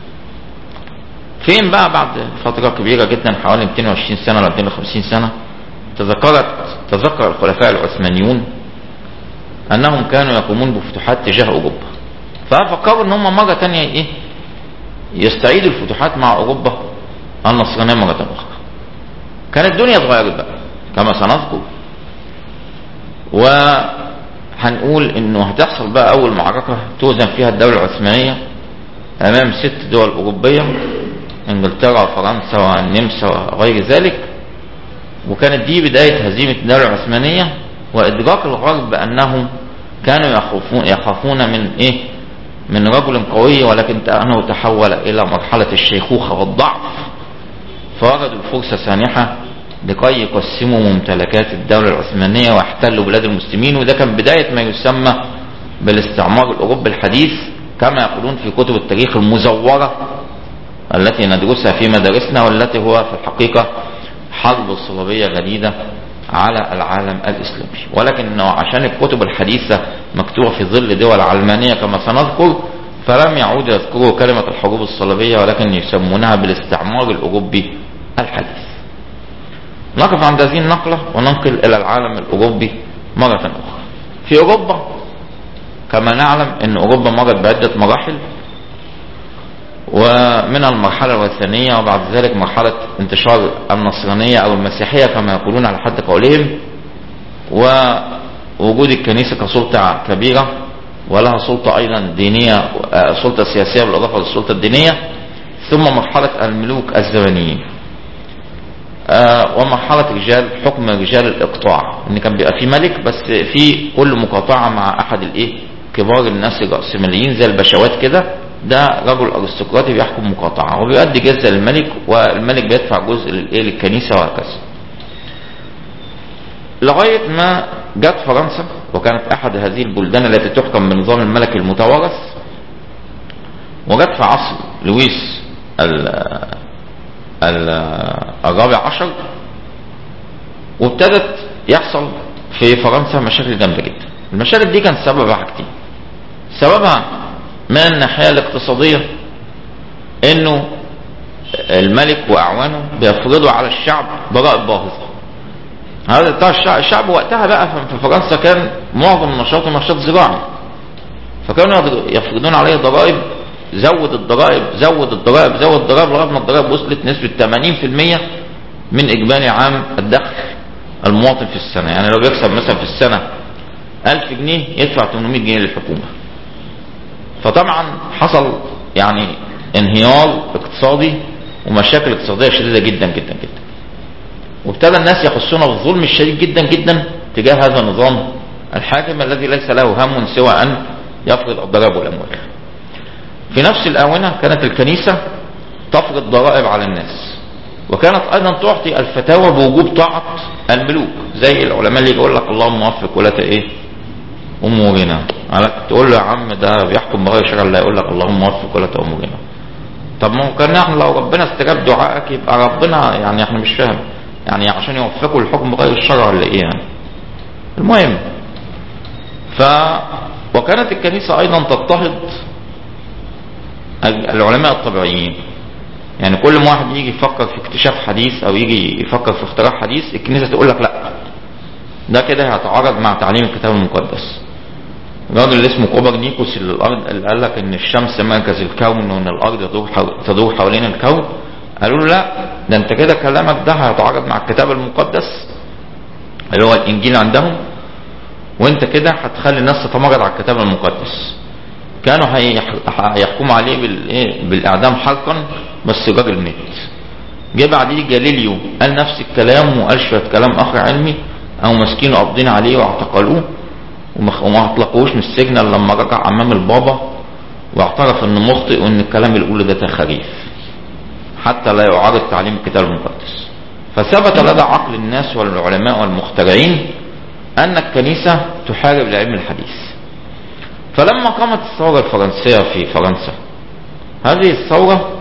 فين بقى بعد فترة كبيرة جدا حوالي 220 سنة ولا 250 سنة تذكرت تذكر الخلفاء العثمانيون انهم كانوا يقومون بفتوحات تجاه اوروبا ففكروا ان هم مرة تانية ايه يستعيدوا الفتوحات مع اوروبا النصرانية مرة اخرى كانت الدنيا اتغيرت بقى كما سنذكر هنقول انه هتحصل بقى اول معركة توزن فيها الدولة العثمانية امام ست دول اوروبية انجلترا وفرنسا والنمسا وغير ذلك وكانت دي بداية هزيمة الدولة العثمانية وادراك الغرب بانهم كانوا يخافون يخافون من ايه من رجل قوي ولكن انه تحول الى مرحلة الشيخوخة والضعف فوجدوا الفرصة سانحة لكي يقسموا ممتلكات الدولة العثمانية واحتلوا بلاد المسلمين وده كان بداية ما يسمى بالاستعمار الأوروبي الحديث كما يقولون في كتب التاريخ المزورة التي ندرسها في مدارسنا والتي هو في الحقيقة حرب صليبية جديدة على العالم الإسلامي ولكن عشان الكتب الحديثة مكتوبة في ظل دول علمانية كما سنذكر فلم يعودوا يذكروا كلمة الحروب الصليبية ولكن يسمونها بالاستعمار الأوروبي الحديث نقف عند هذه النقلة وننقل إلى العالم الأوروبي مرة أخرى في أوروبا كما نعلم أن أوروبا مرت بعدة مراحل ومن المرحلة الوثنية وبعد ذلك مرحلة انتشار النصرانية أو المسيحية كما يقولون على حد قولهم ووجود الكنيسة كسلطة كبيرة ولها سلطة أيضا دينية سلطة سياسية بالإضافة للسلطة الدينية ثم مرحلة الملوك الزمنيين ومرحلة رجال حكم رجال الإقطاع إن كان بيبقى في ملك بس في كل مقاطعة مع أحد الإيه كبار الناس الرأسماليين زي البشوات كده ده رجل أرستقراطي بيحكم مقاطعة وبيؤدي جزء للملك والملك بيدفع جزء للإيه للكنيسة وهكذا لغاية ما جت فرنسا وكانت أحد هذه البلدان التي تحكم بنظام الملك المتوارث وجت في عصر لويس الرابع عشر وابتدت يحصل في فرنسا مشاكل جامدة جدا المشاكل دي كان سببها حاجتين سببها من الناحية الاقتصادية انه الملك واعوانه بيفرضوا على الشعب ضرائب باهظة هذا بتاع الشعب, الشعب وقتها بقى في فرنسا كان معظم نشاطه نشاط زراعي فكانوا يفرضون عليه ضرائب زود الضرائب زود الضرائب زود الضرائب لغايه ما الضرائب وصلت نسبه 80% من اجمالي عام الدخل المواطن في السنه يعني لو بيكسب مثلا في السنه 1000 جنيه يدفع 800 جنيه للحكومه فطبعا حصل يعني انهيار اقتصادي ومشاكل اقتصاديه شديده جدا جدا جدا وابتدى الناس يحسون بالظلم الشديد جدا جدا تجاه هذا النظام الحاكم الذي ليس له هم سوى ان يفرض الضرائب والاموال في نفس الآونة كانت الكنيسة تفرض ضرائب على الناس وكانت أيضا تعطي الفتاوى بوجوب طاعة الملوك زي العلماء اللي يقول لك اللهم وفق ولا ايه أمورنا تقول له يا عم ده بيحكم بغير شرع الله يقول لك اللهم وفق ولا أمورنا طب ما كان احنا لو ربنا استجاب دعائك يبقى ربنا يعني احنا مش فاهم يعني عشان يوفقوا الحكم بغير الشرع ولا ايه يعني المهم ف وكانت الكنيسة ايضا تضطهد العلماء الطبيعيين يعني كل ما واحد يجي يفكر في اكتشاف حديث او يجي يفكر في اختراع حديث الكنيسه تقول لك لا ده كده هيتعارض مع تعليم الكتاب المقدس الراجل اللي اسمه كوبرنيكوس اللي الارض اللي قال لك ان الشمس مركز الكون وان الارض تدور تدور حوالين الكون قالوا له لا ده انت كده كلامك ده هيتعارض مع الكتاب المقدس اللي هو الانجيل عندهم وانت كده هتخلي الناس تتمرد على الكتاب المقدس كانوا هيحكموا عليه بالاعدام حرقا بس الراجل مات جه بعديه جاليليو قال نفس الكلام وقال شويه كلام اخر علمي او ماسكينه قابضين عليه واعتقلوه وما اطلقوش من السجن الا لما رجع امام البابا واعترف انه مخطئ وان الكلام اللي بيقوله ده تخاريف حتى لا يعارض تعليم الكتاب المقدس فثبت لدى عقل الناس والعلماء والمخترعين ان الكنيسه تحارب العلم الحديث فلما قامت الثورة الفرنسية في فرنسا هذه الثورة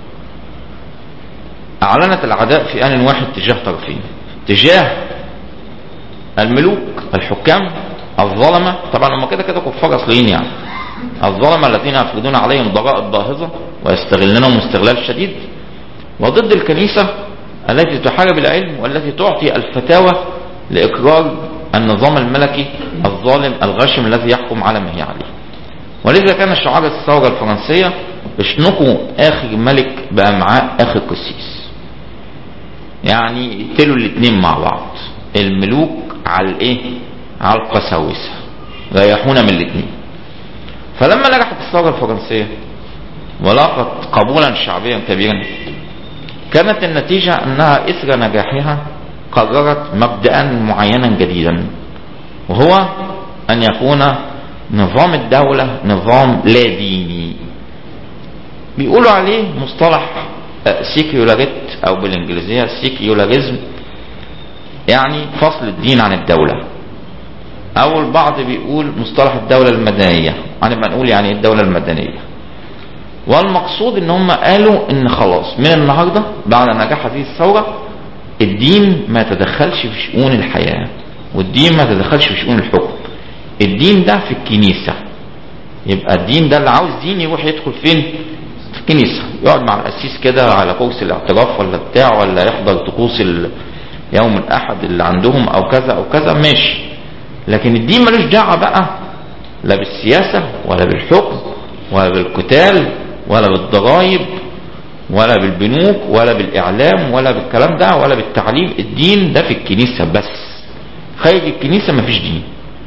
أعلنت العداء في آن واحد تجاه طرفين تجاه الملوك الحكام الظلمة طبعا هم كده كده كفار أصليين يعني الظلمة الذين يفرضون عليهم ضرائب باهظة ويستغلونهم استغلال شديد وضد الكنيسة التي تحارب العلم والتي تعطي الفتاوى لإقرار النظام الملكي الظالم الغاشم الذي يحكم على ما هي عليه ولذا كان شعار الثورة الفرنسية اشنقوا آخر ملك بأمعاء آخر قسيس يعني يقتلوا الاثنين مع بعض الملوك على الايه على القساوسة ريحونا من الاثنين فلما نجحت الثورة الفرنسية ولاقت قبولا شعبيا كبيرا كانت النتيجة أنها إثر نجاحها قررت مبدأ معينا جديدا وهو أن يكون نظام الدولة نظام لا ديني بيقولوا عليه مصطلح سيكيولاريت أو بالإنجليزية سيكيولاريزم يعني فصل الدين عن الدولة أو البعض بيقول مصطلح الدولة المدنية هنبقى نقول يعني الدولة المدنية والمقصود ان هم قالوا ان خلاص من النهاردة بعد نجاح هذه الثورة الدين ما يتدخلش في شؤون الحياة والدين ما يتدخلش في شؤون الحكم الدين ده في الكنيسة يبقى الدين ده اللي عاوز دين يروح يدخل فين في الكنيسة يقعد مع القسيس كده على كرسي الاعتراف ولا بتاع ولا يحضر طقوس يوم الاحد اللي عندهم او كذا او كذا ماشي لكن الدين ملوش دعوه بقى لا بالسياسه ولا بالحكم ولا بالقتال ولا بالضرائب ولا بالبنوك ولا بالاعلام ولا بالكلام ده ولا بالتعليم الدين ده في الكنيسه بس خارج الكنيسه مفيش دين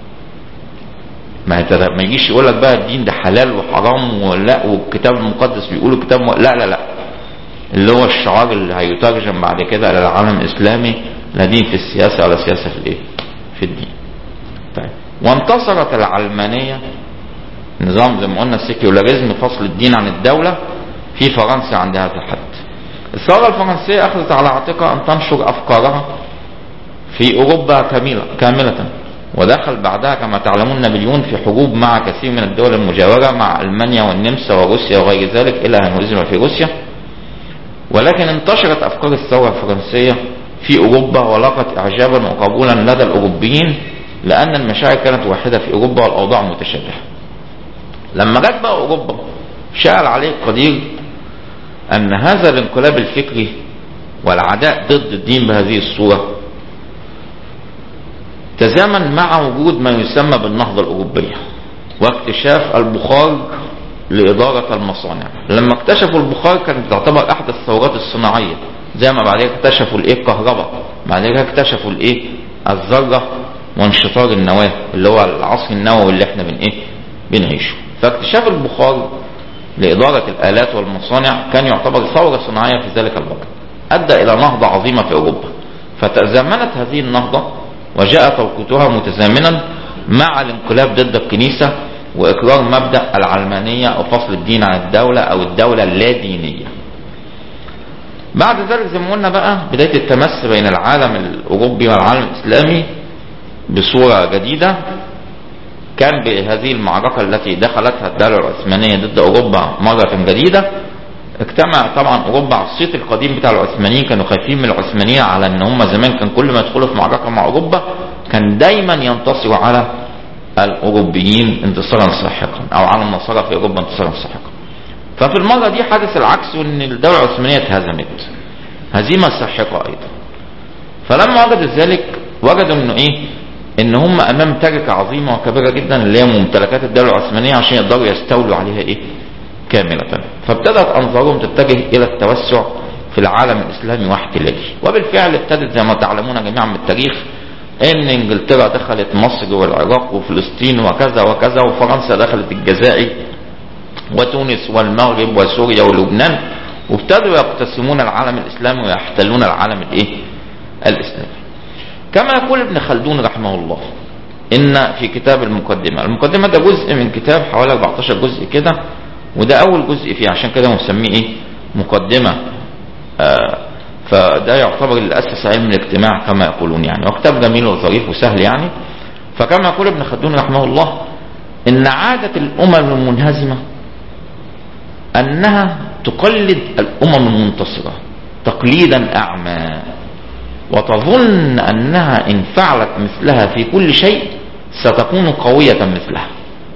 ما ما يجيش يقول لك بقى الدين ده حلال وحرام ولا والكتاب المقدس بيقولوا كتاب م... لا لا لا اللي هو الشعار اللي هيترجم بعد كده الى العالم الاسلامي لا دين في السياسه ولا سياسه في الايه؟ في الدين. طيب وانتصرت العلمانيه نظام زي ما قلنا السيكولاريزم فصل الدين عن الدوله في فرنسا عند هذا الحد. الثوره الفرنسيه اخذت على عاتقها ان تنشر افكارها في اوروبا كامله كامله ودخل بعدها كما تعلمون نابليون في حروب مع كثير من الدول المجاوره مع المانيا والنمسا وروسيا وغير ذلك الى ان هزم في روسيا ولكن انتشرت افكار الثوره الفرنسيه في اوروبا ولقت اعجابا وقبولا لدى الاوروبيين لان المشاعر كانت واحده في اوروبا والاوضاع متشابهه. لما جت بقى اوروبا شاء عليه القدير ان هذا الانقلاب الفكري والعداء ضد الدين بهذه الصوره تزامن مع وجود ما يسمى بالنهضه الاوروبيه واكتشاف البخار لإدارة المصانع لما اكتشفوا البخار كانت تعتبر أحد الثورات الصناعية زي ما بعد كده اكتشفوا الإيه الكهرباء بعد كده اكتشفوا الإيه الذرة وانشطار النواة اللي هو العصر النووي اللي احنا بن إيه بنعيشه فاكتشاف البخار لإدارة الآلات والمصانع كان يعتبر ثورة صناعية في ذلك الوقت أدى إلى نهضة عظيمة في أوروبا فتزامنت هذه النهضة وجاء توقيتها متزامنا مع الانقلاب ضد الكنيسة واقرار مبدا العلمانيه او فصل الدين عن الدوله او الدوله اللادينيه. بعد ذلك زي ما قلنا بقى بدايه التمس بين العالم الاوروبي والعالم الاسلامي بصوره جديده كان بهذه المعركه التي دخلتها الدوله العثمانيه ضد اوروبا مره جديده اجتمع طبعا اوروبا على الصيت القديم بتاع العثمانيين كانوا خايفين من العثمانيين على ان هم زمان كان كل ما يدخلوا في معركه مع اوروبا كان دايما ينتصروا على الاوروبيين انتصارا ساحقا او على النصارى في اوروبا انتصارا ساحقا ففي المره دي حدث العكس وان الدوله العثمانيه اتهزمت هزيمه ساحقه ايضا فلما وجدوا ذلك وجدوا انه ايه ان هم امام تركه عظيمه وكبيره جدا اللي هي ممتلكات الدوله العثمانيه عشان يقدروا يستولوا عليها ايه كامله فابتدت انظارهم تتجه الى التوسع في العالم الاسلامي واحتلاله وبالفعل ابتدت زي ما تعلمون جميعا من التاريخ ان انجلترا دخلت مصر والعراق وفلسطين وكذا وكذا وفرنسا دخلت الجزائر وتونس والمغرب وسوريا ولبنان وابتدوا يقتسمون العالم الاسلامي ويحتلون العالم الايه؟ الاسلامي. كما يقول ابن خلدون رحمه الله ان في كتاب المقدمه، المقدمه ده جزء من كتاب حوالي 14 جزء كده وده اول جزء فيه عشان كده مسميه ايه؟ مقدمه آه فده يعتبر اللي اسس علم الاجتماع كما يقولون يعني وكتاب جميل وظريف وسهل يعني فكما يقول ابن خلدون رحمه الله ان عاده الامم المنهزمه انها تقلد الامم المنتصره تقليدا اعمى وتظن انها ان فعلت مثلها في كل شيء ستكون قويه مثلها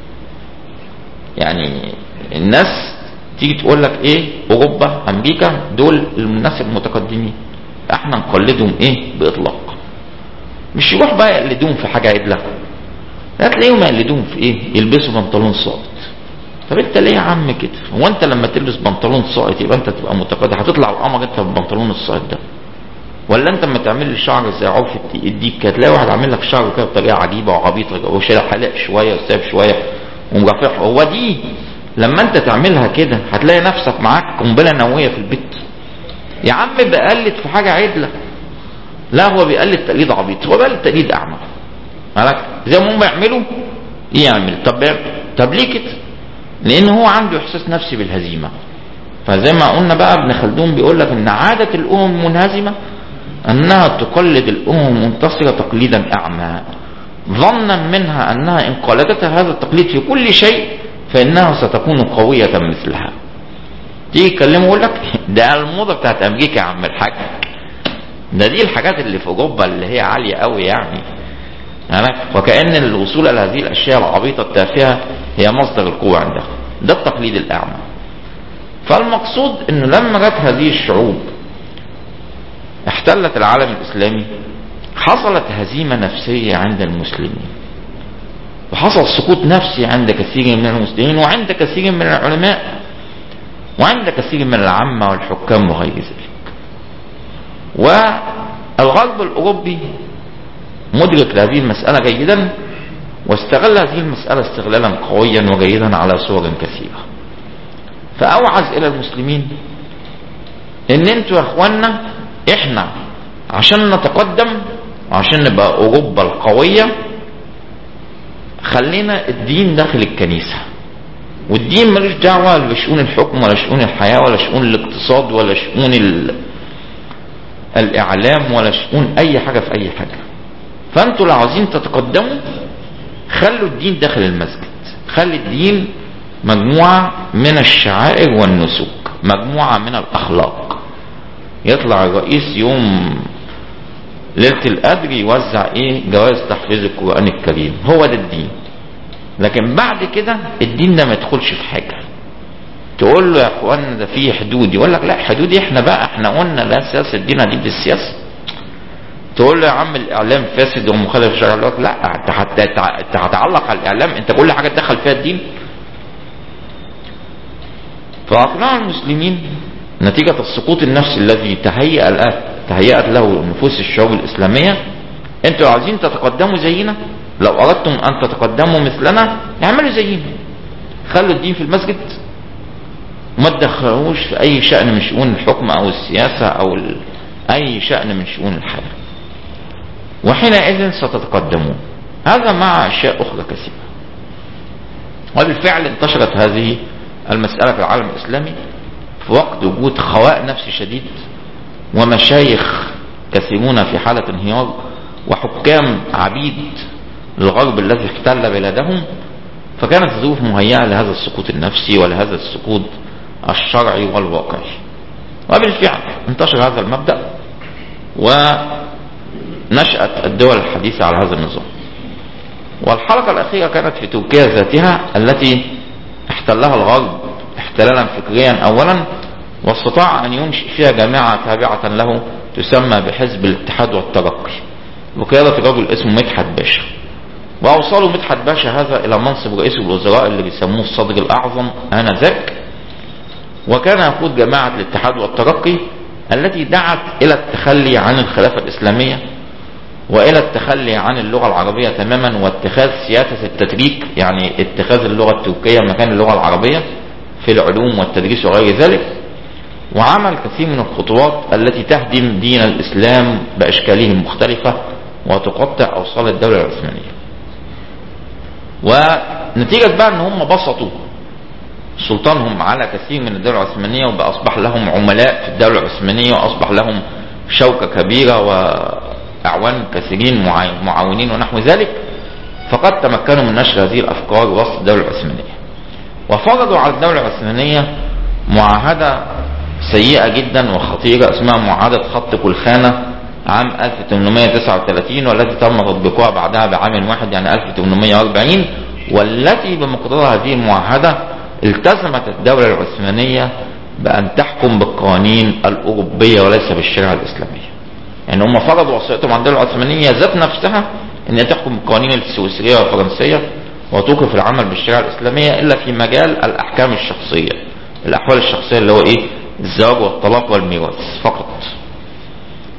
يعني الناس تيجي تقول لك ايه اوروبا امريكا دول الناس المتقدمين احنا نقلدهم ايه باطلاق مش يروح بقى يقلدوهم في حاجه عدله لا تلاقيهم يقلدوهم في ايه يلبسوا بنطلون ساقط طب انت ليه يا عم كده هو انت لما تلبس بنطلون ساقط يبقى انت تبقى متقدم هتطلع القمر انت بالبنطلون الساقط ده ولا انت لما تعمل لي شعر زي عرف الديك هتلاقي واحد عامل لك شعر كده بطريقه عجيبه وعبيطه وشايل حلق شويه وساب شويه ومرفعه هو دي لما انت تعملها كده هتلاقي نفسك معاك قنبله نوويه في البيت يا عم بقلد في حاجه عدله لا هو بيقلد تقليد عبيط هو بيقلد تقليد اعمى مالك زي ما هم بيعملوا يعمل طب طب ليه كده لان هو عنده احساس نفسي بالهزيمه فزي ما قلنا بقى ابن خلدون بيقول لك ان عاده الامم المنهزمه انها تقلد الامم المنتصره تقليدا اعمى ظنا منها انها ان قلدتها هذا التقليد في كل شيء فانها ستكون قويه مثلها تيجي تكلمه يقول لك ده الموضه بتاعت امريكا يا عم الحاج ده دي الحاجات اللي في اوروبا اللي هي عاليه قوي يعني يعني وكأن الوصول إلى هذه الأشياء العبيطة التافهة هي مصدر القوة عنده ده التقليد الأعمى فالمقصود أنه لما جت هذه الشعوب احتلت العالم الإسلامي حصلت هزيمة نفسية عند المسلمين وحصل سقوط نفسي عند كثير من المسلمين وعند كثير من العلماء وعند كثير من العامة والحكام وغير ذلك والغرب الأوروبي مدرك لهذه المسألة جيدا واستغل هذه المسألة استغلالا قويا وجيدا على صور كثيرة فأوعز إلى المسلمين إن أنتوا يا إخوانا إحنا عشان نتقدم وعشان نبقى أوروبا القوية خلينا الدين داخل الكنيسة والدين ملوش دعوة بشؤون الحكم ولا شؤون الحياة ولا شؤون الاقتصاد ولا شؤون الإعلام ولا شؤون أي حاجة في أي حاجة فانتوا لو عايزين تتقدموا خلوا الدين داخل المسجد خلي الدين مجموعة من الشعائر والنسك مجموعة من الأخلاق يطلع الرئيس يوم ليلة القدر يوزع ايه جوائز تحفيظ القرآن الكريم هو ده الدين لكن بعد كده الدين ده ما يدخلش في حاجة تقول له يا اخوانا ده فيه حدود يقول لك لا حدودي احنا بقى احنا قلنا لا سياسة الدين دي بالسياسة تقول له يا عم الاعلام فاسد ومخالف للشرع يقول لك لا انت انت هتعلق على الاعلام انت كل حاجه تدخل فيها الدين فاقناع المسلمين نتيجة السقوط النفسي الذي تهيأ الآن تهيأت له نفوس الشعوب الإسلامية أنتوا عايزين تتقدموا زينا لو أردتم أن تتقدموا مثلنا اعملوا زينا خلوا الدين في المسجد وما تدخلوش في أي شأن من شؤون الحكم أو السياسة أو أي شأن من شؤون الحياة وحينئذ ستتقدمون هذا مع أشياء أخرى كثيرة وبالفعل انتشرت هذه المسألة في العالم الإسلامي في وقت وجود خواء نفسي شديد ومشايخ كثيرون في حالة انهيار وحكام عبيد للغرب الذي احتل بلادهم فكانت الظروف مهيئة لهذا السقوط النفسي ولهذا السقوط الشرعي والواقعي وبالفعل انتشر هذا المبدأ ونشأت الدول الحديثة على هذا النظام والحلقة الأخيرة كانت في تركيا ذاتها التي احتلها الغرب احتلالا فكريا أولا واستطاع أن ينشئ فيها جامعة تابعة له تسمى بحزب الاتحاد والترقي وقيادة رجل اسمه مدحت باشا وأوصلوا مدحت باشا هذا إلى منصب رئيس الوزراء اللي بيسموه الصدر الأعظم آنذاك وكان يقود جماعة الاتحاد والترقي التي دعت إلى التخلي عن الخلافة الإسلامية وإلى التخلي عن اللغة العربية تماما واتخاذ سياسة التتريك يعني اتخاذ اللغة التركية مكان اللغة العربية في العلوم والتدريس وغير ذلك وعمل كثير من الخطوات التي تهدم دين الإسلام بأشكاله المختلفة وتقطع أوصال الدولة العثمانية ونتيجة بقى ان هم بسطوا سلطانهم على كثير من الدولة العثمانية وبأصبح لهم عملاء في الدولة العثمانية وأصبح لهم شوكة كبيرة وأعوان كثيرين معاونين ونحو ذلك فقد تمكنوا من نشر هذه الأفكار وسط الدولة العثمانية وفرضوا على الدولة العثمانية معاهدة سيئة جدا وخطيرة اسمها معاهدة خط كلخانة عام 1839 والتي تم تطبيقها بعدها بعام واحد يعني 1840 والتي بمقتضى هذه المعاهدة التزمت الدولة العثمانية بأن تحكم بالقوانين الأوروبية وليس بالشريعة الإسلامية يعني هم فرضوا وصيتهم عن الدولة العثمانية ذات نفسها أن تحكم بالقوانين السويسرية والفرنسية وتوقف العمل بالشريعة الإسلامية إلا في مجال الأحكام الشخصية الأحوال الشخصية اللي هو إيه الزواج والطلاق والميراث فقط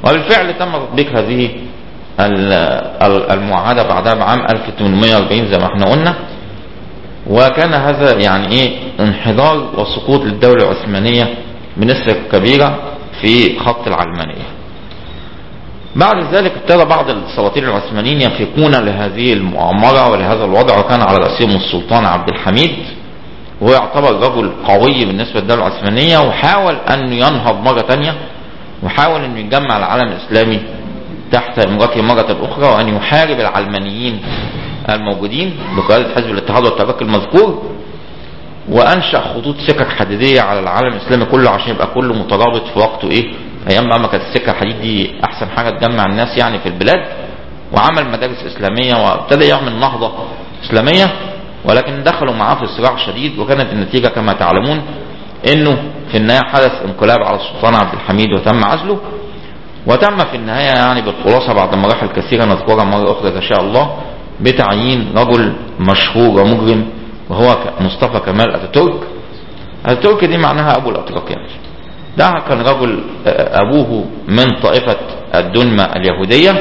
وبالفعل تم تطبيق هذه ال- ال- المعاهدة بعدها بعام 1840 زي ما احنا قلنا وكان هذا يعني ايه انحدار وسقوط للدولة العثمانية بنسبة كبيرة في خط العلمانية بعد ذلك ابتدى بعض السلاطين العثمانيين يفيقون لهذه المؤامرة ولهذا الوضع وكان على رأسهم السلطان عبد الحميد وهو يعتبر رجل قوي بالنسبة للدولة العثمانية وحاول أن ينهض مرة تانية وحاول أن يجمع العالم الإسلامي تحت امرته مرة أخرى وأن يحارب العلمانيين الموجودين بقيادة حزب الاتحاد والترك المذكور وأنشأ خطوط سكك حديدية على العالم الإسلامي كله عشان يبقى كله مترابط في وقته إيه أيام بقى ما كانت السكة الحديد دي أحسن حاجة تجمع الناس يعني في البلاد وعمل مدارس إسلامية وابتدى يعمل نهضة إسلامية ولكن دخلوا معاه في صراع شديد وكانت النتيجة كما تعلمون انه في النهاية حدث انقلاب على السلطان عبد الحميد وتم عزله وتم في النهاية يعني بالخلاصة بعد مراحل كثيرة نذكرها مرة أخرى إن شاء الله بتعيين رجل مشهور ومجرم وهو ك- مصطفى كمال أتاتورك أتاتورك دي معناها أبو الأتراك يعني ده كان رجل آه، أبوه من طائفة الدنمة اليهودية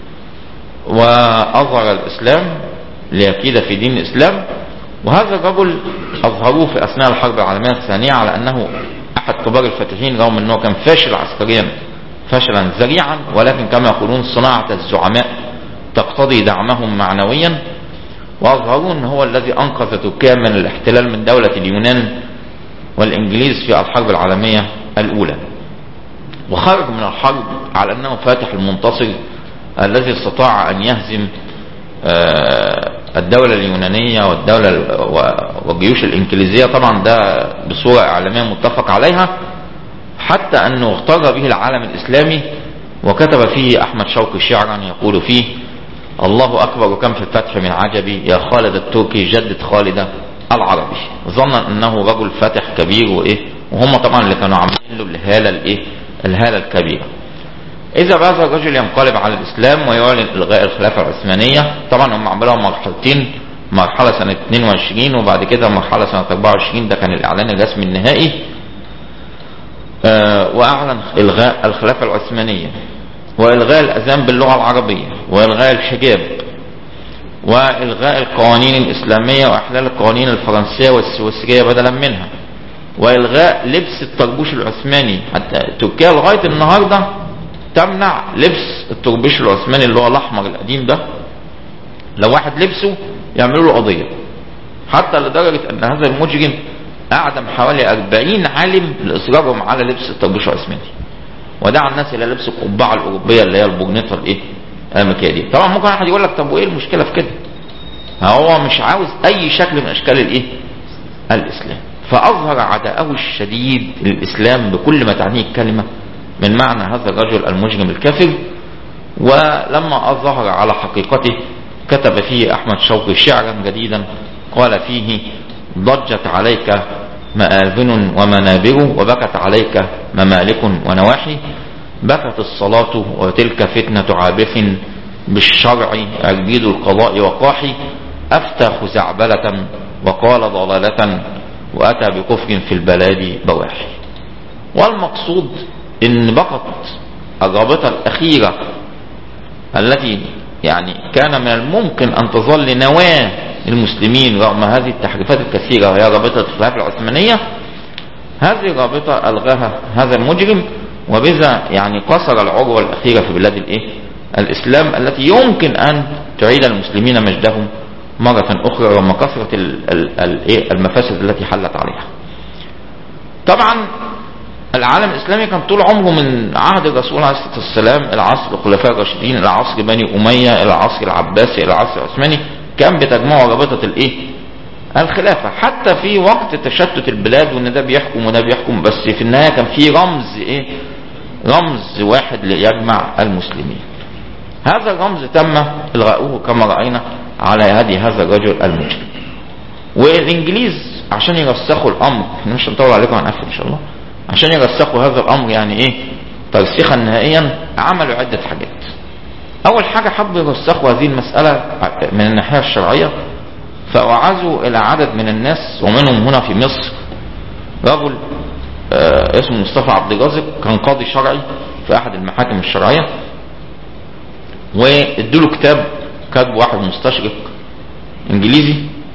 وأظهر الإسلام ليكيد في دين الإسلام وهذا الرجل أظهروه في أثناء الحرب العالمية الثانية على أنه أحد كبار الفاتحين رغم أنه كان فاشل عسكريا فشلا ذريعا ولكن كما يقولون صناعة الزعماء تقتضي دعمهم معنويا وأظهروا أنه هو الذي أنقذ تركيا من الاحتلال من دولة اليونان والإنجليز في الحرب العالمية الأولى وخرج من الحرب على أنه فاتح المنتصر الذي استطاع أن يهزم آه، الدولة اليونانية والدولة ال- و- والجيوش الإنجليزية طبعا ده بصورة إعلامية متفق عليها حتى أنه اغتر به العالم الإسلامي وكتب فيه أحمد شوقي شعرا يقول فيه الله أكبر كم في الفتح من عجبي يا خالد التركي جدد خالد العربي ظنا أنه رجل فاتح كبير وإيه وهم طبعا اللي كانوا عاملين له الهالة الإيه الهالة الكبيرة إذا بهذا الرجل ينقلب على الإسلام ويعلن إلغاء الخلافة العثمانية طبعا هم عملوا مرحلتين مرحلة سنة 22 وبعد كده مرحلة سنة 24 ده كان الإعلان الرسمي النهائي آه، وأعلن إلغاء الخلافة العثمانية وإلغاء الأذان باللغة العربية وإلغاء الحجاب وإلغاء القوانين الإسلامية وإحلال القوانين الفرنسية والسويسرية بدلا منها وإلغاء لبس الطربوش العثماني حتى تركيا لغاية النهاردة تمنع لبس الطربوش العثماني اللي هو الأحمر القديم ده لو واحد لبسه يعملوا له قضية حتى لدرجة أن هذا المجرم أعدم حوالي 40 عالم لإصرارهم على لبس الطربوش العثماني ودعا الناس إلى لبس القبعة الأوروبية اللي هي البورنيطة الإيه؟ الأمريكية دي طبعا ممكن واحد يقول لك طب وإيه المشكلة في كده؟ هو مش عاوز أي شكل من أشكال الإيه؟ الإسلام فأظهر عداءه الشديد للإسلام بكل ما تعنيه الكلمة من معنى هذا الرجل المجرم الكافر ولما أظهر على حقيقته كتب فيه أحمد شوقي شعرا جديدا قال فيه ضجت عليك مآذن ومنابر وبكت عليك ممالك ونواحي بكت الصلاة وتلك فتنة عابث بالشرع أربيد القضاء وقاحي أفتى خزعبلة وقال ضلالة وأتى بكفر في البلاد بواحي والمقصود ان بقت الرابطة الأخيرة التي يعني كان من الممكن أن تظل نواة المسلمين رغم هذه التحريفات الكثيرة وهي رابطة الخلافة العثمانية هذه الرابطة ألغاها هذا المجرم وبذا يعني قصر العروة الأخيرة في بلاد الإيه؟ الإسلام التي يمكن أن تعيد المسلمين مجدهم مرة أخرى رغم كثرة ال- ال- ال- إيه؟ المفاسد التي حلت عليها طبعا العالم الاسلامي كان طول عمره من عهد الرسول عليه الصلاه والسلام الى عصر الخلفاء الراشدين الى عصر بني اميه الى عصر العباسي الى عصر العثماني كان بتجمعه رابطه الايه؟ الخلافه حتى في وقت تشتت البلاد وان ده بيحكم وده بيحكم بس في النهايه كان في رمز ايه؟ رمز واحد ليجمع المسلمين. هذا الرمز تم الغاؤه كما راينا على يد هذا الرجل المجرم. والانجليز عشان يرسخوا الامر احنا مش هنطول عليكم هنقفل ان شاء الله عشان يرسخوا هذا الامر يعني ايه ترسيخا نهائيا عملوا عده حاجات اول حاجه حبوا يرسخوا هذه المساله من الناحيه الشرعيه فوعزوا الى عدد من الناس ومنهم هنا في مصر رجل آه اسمه مصطفى عبد الرازق كان قاضي شرعي في احد المحاكم الشرعيه وادوا له كتاب كاتب واحد مستشرق انجليزي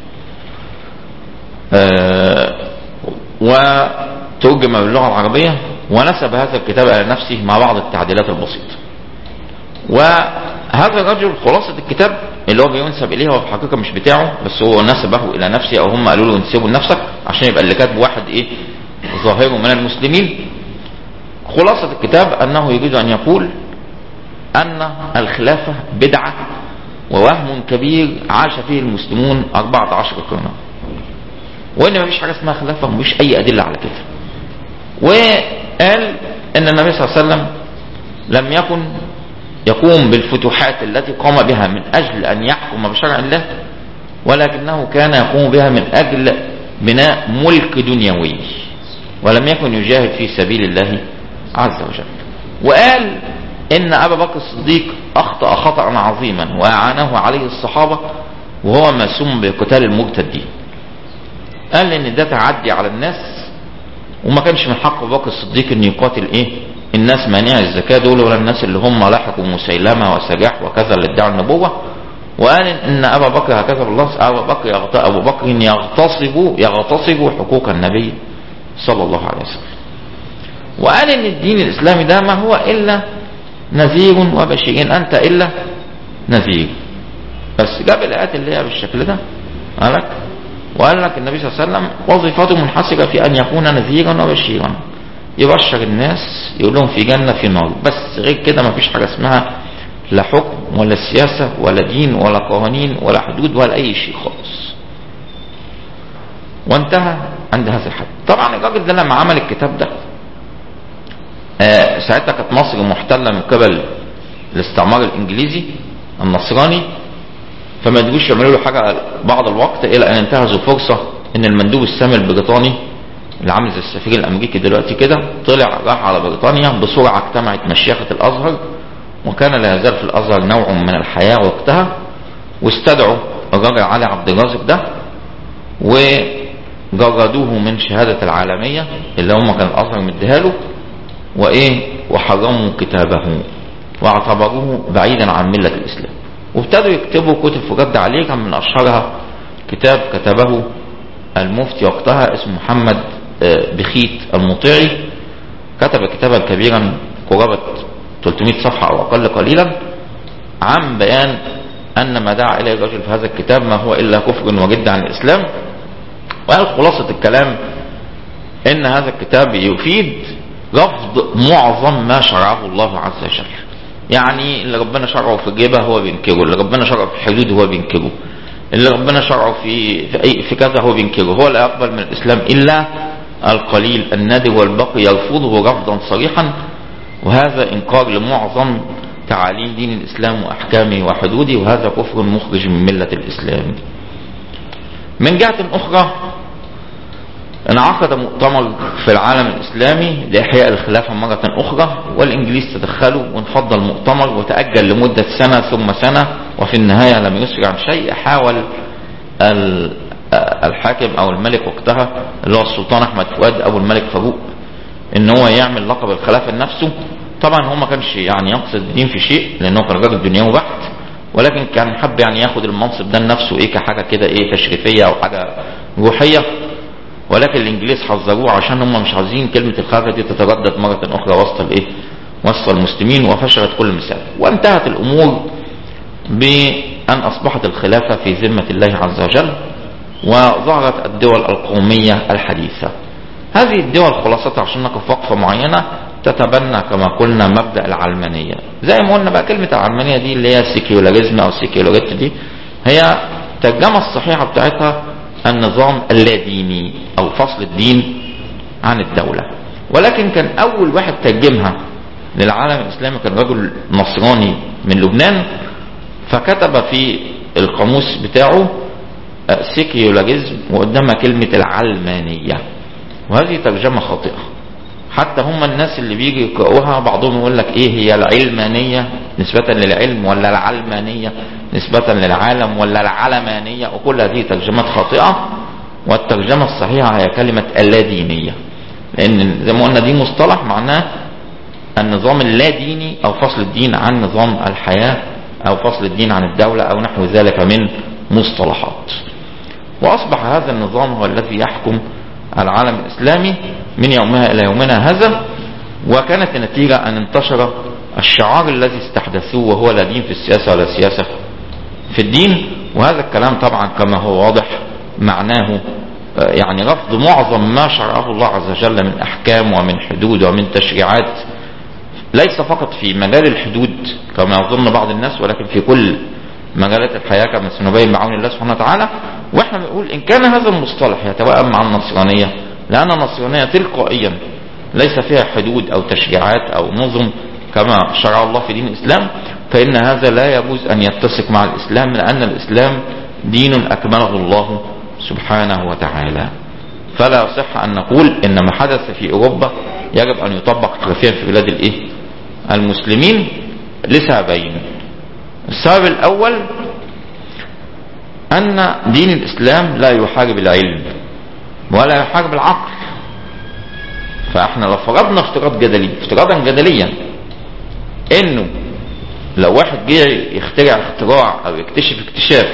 آه وترجم باللغه العربيه ونسب هذا الكتاب الى نفسه مع بعض التعديلات البسيطه وهذا الرجل خلاصة الكتاب اللي هو بينسب إليه هو في الحقيقة مش بتاعه بس هو نسبه إلى نفسه أو هم قالوا له انسبه لنفسك عشان يبقى اللي كاتبه واحد إيه ظاهره من المسلمين خلاصة الكتاب أنه يريد أن يقول أن الخلافة بدعة ووهم كبير عاش فيه المسلمون 14 قرنا وإن ما فيش حاجة اسمها خلافة ومفيش أي أدلة على كده وقال أن النبي صلى الله عليه وسلم لم يكن يقوم بالفتوحات التي قام بها من أجل أن يحكم بشرع الله ولكنه كان يقوم بها من أجل بناء ملك دنيوي ولم يكن يجاهد في سبيل الله عز وجل وقال إن أبا بكر الصديق أخطأ خطأ عظيما وأعانه عليه الصحابة وهو ما سم بقتال المرتدين قال إن ده تعدي على الناس وما كانش من حق أبو بكر الصديق إن يقاتل إيه الناس مانع الزكاة دول ولا الناس اللي هم لحقوا مسيلمة وسجاح وكذا اللي ادعوا النبوة وقال ان ابا بكر هكذا الله ابا بكر يغت... ابو بكر يغتصب يغتصب حقوق النبي صلى الله عليه وسلم وقال ان الدين الاسلامي ده ما هو الا نذير وبشير ان انت الا نذير بس جاب الايات اللي هي بالشكل ده قالك وقال لك النبي صلى الله عليه وسلم وظيفته منحصره في ان يكون نذيرا وبشيرا يبشر الناس يقول لهم في جنة في نار بس غير كده ما فيش حاجة اسمها لا حكم ولا سياسة ولا دين ولا قوانين ولا حدود ولا أي شيء خالص وانتهى عند هذا الحد طبعا الراجل ده لما عمل الكتاب ده آه ساعتها كانت مصر محتلة من قبل الاستعمار الإنجليزي النصراني فما يقدروش يعملوا له حاجة بعض الوقت إلى أن انتهزوا فرصة إن المندوب السامي البريطاني اللي عامل زي السفير الامريكي دلوقتي كده طلع راح على بريطانيا بسرعه اجتمعت مشيخه الازهر وكان لا يزال في الازهر نوع من الحياه وقتها واستدعوا الراجل علي عبد الرازق ده وجردوه من شهاده العالميه اللي هم كان الازهر مديها له وايه وحرموا كتابه واعتبروه بعيدا عن مله الاسلام وابتدوا يكتبوا كتب في رد عليه كان من اشهرها كتاب كتبه المفتي وقتها اسمه محمد بخيت المطيعي كتب كتابا كبيرا قرابة 300 صفحة أو أقل قليلا عن بيان أن ما دعا إليه الرجل في هذا الكتاب ما هو إلا كفر وجد عن الإسلام وقال خلاصة الكلام إن هذا الكتاب يفيد رفض معظم ما شرعه الله عز وجل يعني اللي ربنا شرعه في الجيبة هو بينكره اللي ربنا شرعه في الحدود هو بينكره اللي ربنا شرعه في في, أي في كذا هو بينكره هو لا يقبل من الإسلام إلا القليل النادر والبقي يرفضه رفضا صريحا وهذا إنكار لمعظم تعاليم دين الإسلام وأحكامه وحدوده وهذا كفر مخرج من ملة الإسلام من جهة أخرى انعقد مؤتمر في العالم الإسلامي لإحياء الخلافة مرة أخرى والإنجليز تدخلوا وانفض المؤتمر وتأجل لمدة سنة ثم سنة وفي النهاية لم يسرع عن شيء حاول الحاكم أو الملك وقتها اللي هو السلطان أحمد فؤاد أبو الملك فاروق إن هو يعمل لقب الخلافة لنفسه طبعا هو ما كانش يعني يقصد الدين في شيء لأنه كان راجل دنيوي بحت ولكن كان حب يعني ياخد المنصب ده لنفسه ايه كحاجه كده ايه تشريفيه او حاجه روحيه ولكن الانجليز حذروه عشان هم مش عايزين كلمه الخلافه دي تتردد مره اخرى وسط الايه؟ وسط المسلمين وفشلت كل مثال وانتهت الامور بان اصبحت الخلافه في ذمه الله عز وجل وظهرت الدول القوميه الحديثه. هذه الدول خلاصتها عشان نقف وقفه معينه تتبنى كما قلنا مبدا العلمانيه زي ما قلنا بقى كلمه العلمانيه دي اللي هي السيكيولاريزم او السيكيولاريت دي هي الترجمه الصحيحه بتاعتها النظام اللاديني او فصل الدين عن الدوله ولكن كان اول واحد ترجمها للعالم الاسلامي كان رجل نصراني من لبنان فكتب في القاموس بتاعه سيكيولاريزم وقدامها كلمه العلمانيه وهذه ترجمه خاطئه حتى هم الناس اللي بيجي يقرأوها بعضهم يقول لك ايه هي العلمانية نسبة للعلم ولا العلمانية نسبة للعالم ولا العلمانية وكل هذه ترجمات خاطئة والترجمة الصحيحة هي كلمة اللادينية لأن زي ما قلنا دي مصطلح معناه النظام اللا ديني او فصل الدين عن نظام الحياة او فصل الدين عن الدولة او نحو ذلك من مصطلحات واصبح هذا النظام هو الذي يحكم العالم الاسلامي من يومها الى يومنا هذا وكانت النتيجة ان انتشر الشعار الذي استحدثوه وهو لا دين في السياسة ولا سياسة في الدين وهذا الكلام طبعا كما هو واضح معناه يعني رفض معظم ما شرعه الله عز وجل من احكام ومن حدود ومن تشريعات ليس فقط في مجال الحدود كما يظن بعض الناس ولكن في كل مجالات الحياة كما سنبين بعون الله سبحانه وتعالى واحنا بنقول ان كان هذا المصطلح يتوائم مع النصرانية لان النصرانية تلقائيا ليس فيها حدود او تشريعات او نظم كما شرع الله في دين الاسلام فان هذا لا يجوز ان يتسق مع الاسلام لان الاسلام دين اكمله الله سبحانه وتعالى فلا يصح ان نقول ان ما حدث في اوروبا يجب ان يطبق حرفيا في بلاد الايه المسلمين لسببين السبب الاول ان دين الاسلام لا يحارب العلم ولا يحارب العقل فاحنا لو فرضنا افتراض جدلي افتراضا جدليا انه لو واحد جه يخترع اختراع او يكتشف اكتشاف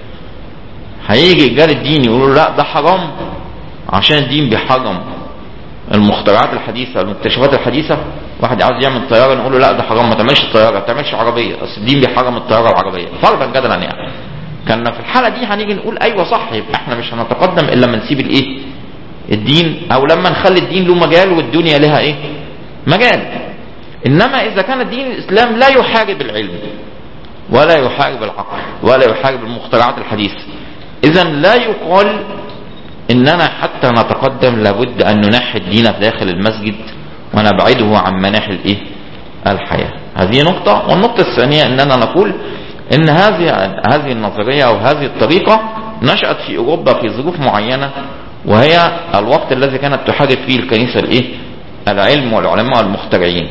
هيجي رجال الدين يقولوا لا ده حرام عشان الدين بيحرم المخترعات الحديثة المكتشفات الحديثة واحد عاوز يعمل طيارة نقول له لا ده حرام ما تعملش طيارة ما تعملش عربية اصل الدين بيحرم الطيارة العربية فرضا جدلا يعني كان في الحالة دي هنيجي نقول ايوه صح يبقى احنا مش هنتقدم الا لما نسيب الايه الدين او لما نخلي الدين له مجال والدنيا لها ايه مجال انما اذا كان دين الاسلام لا يحارب العلم ولا يحارب العقل ولا يحارب المخترعات الحديثة اذا لا يقال اننا حتى نتقدم لابد ان ننحي الدين داخل المسجد ونبعده عن مناحي الايه الحياة هذه نقطة والنقطة الثانية اننا نقول ان هذه هذه النظرية او هذه الطريقة نشأت في اوروبا في ظروف معينة وهي الوقت الذي كانت تحارب فيه الكنيسة الايه العلم والعلماء المخترعين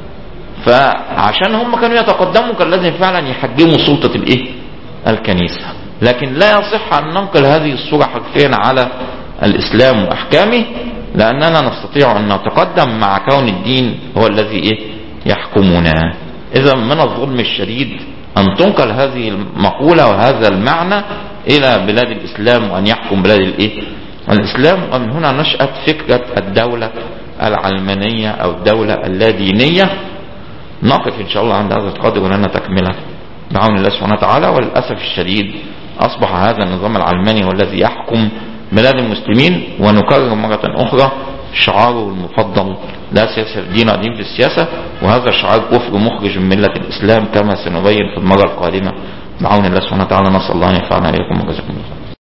فعشان هم كانوا يتقدموا كان لازم فعلا يحجموا سلطة الايه الكنيسة لكن لا يصح ان ننقل هذه الصورة حرفيا على الاسلام واحكامه لاننا نستطيع ان نتقدم مع كون الدين هو الذي ايه يحكمنا اذا من الظلم الشديد ان تنقل هذه المقولة وهذا المعنى الى بلاد الاسلام وان يحكم بلاد الايه الاسلام ومن هنا نشأت فكرة الدولة العلمانية او الدولة اللادينية نقف ان شاء الله عند هذا القدر ولنا تكملة بعون الله سبحانه وتعالى وللأسف الشديد أصبح هذا النظام العلماني هو الذي يحكم بلاد المسلمين ونكرر مرة أخرى شعاره المفضل لا سياسة في الدين ولا دين في السياسة وهذا الشعار كفر مخرج من ملة الإسلام كما سنبين في المرة القادمة بعون الله سبحانه وتعالى نسأل الله أن ينفعنا إليكم وجزاكم الله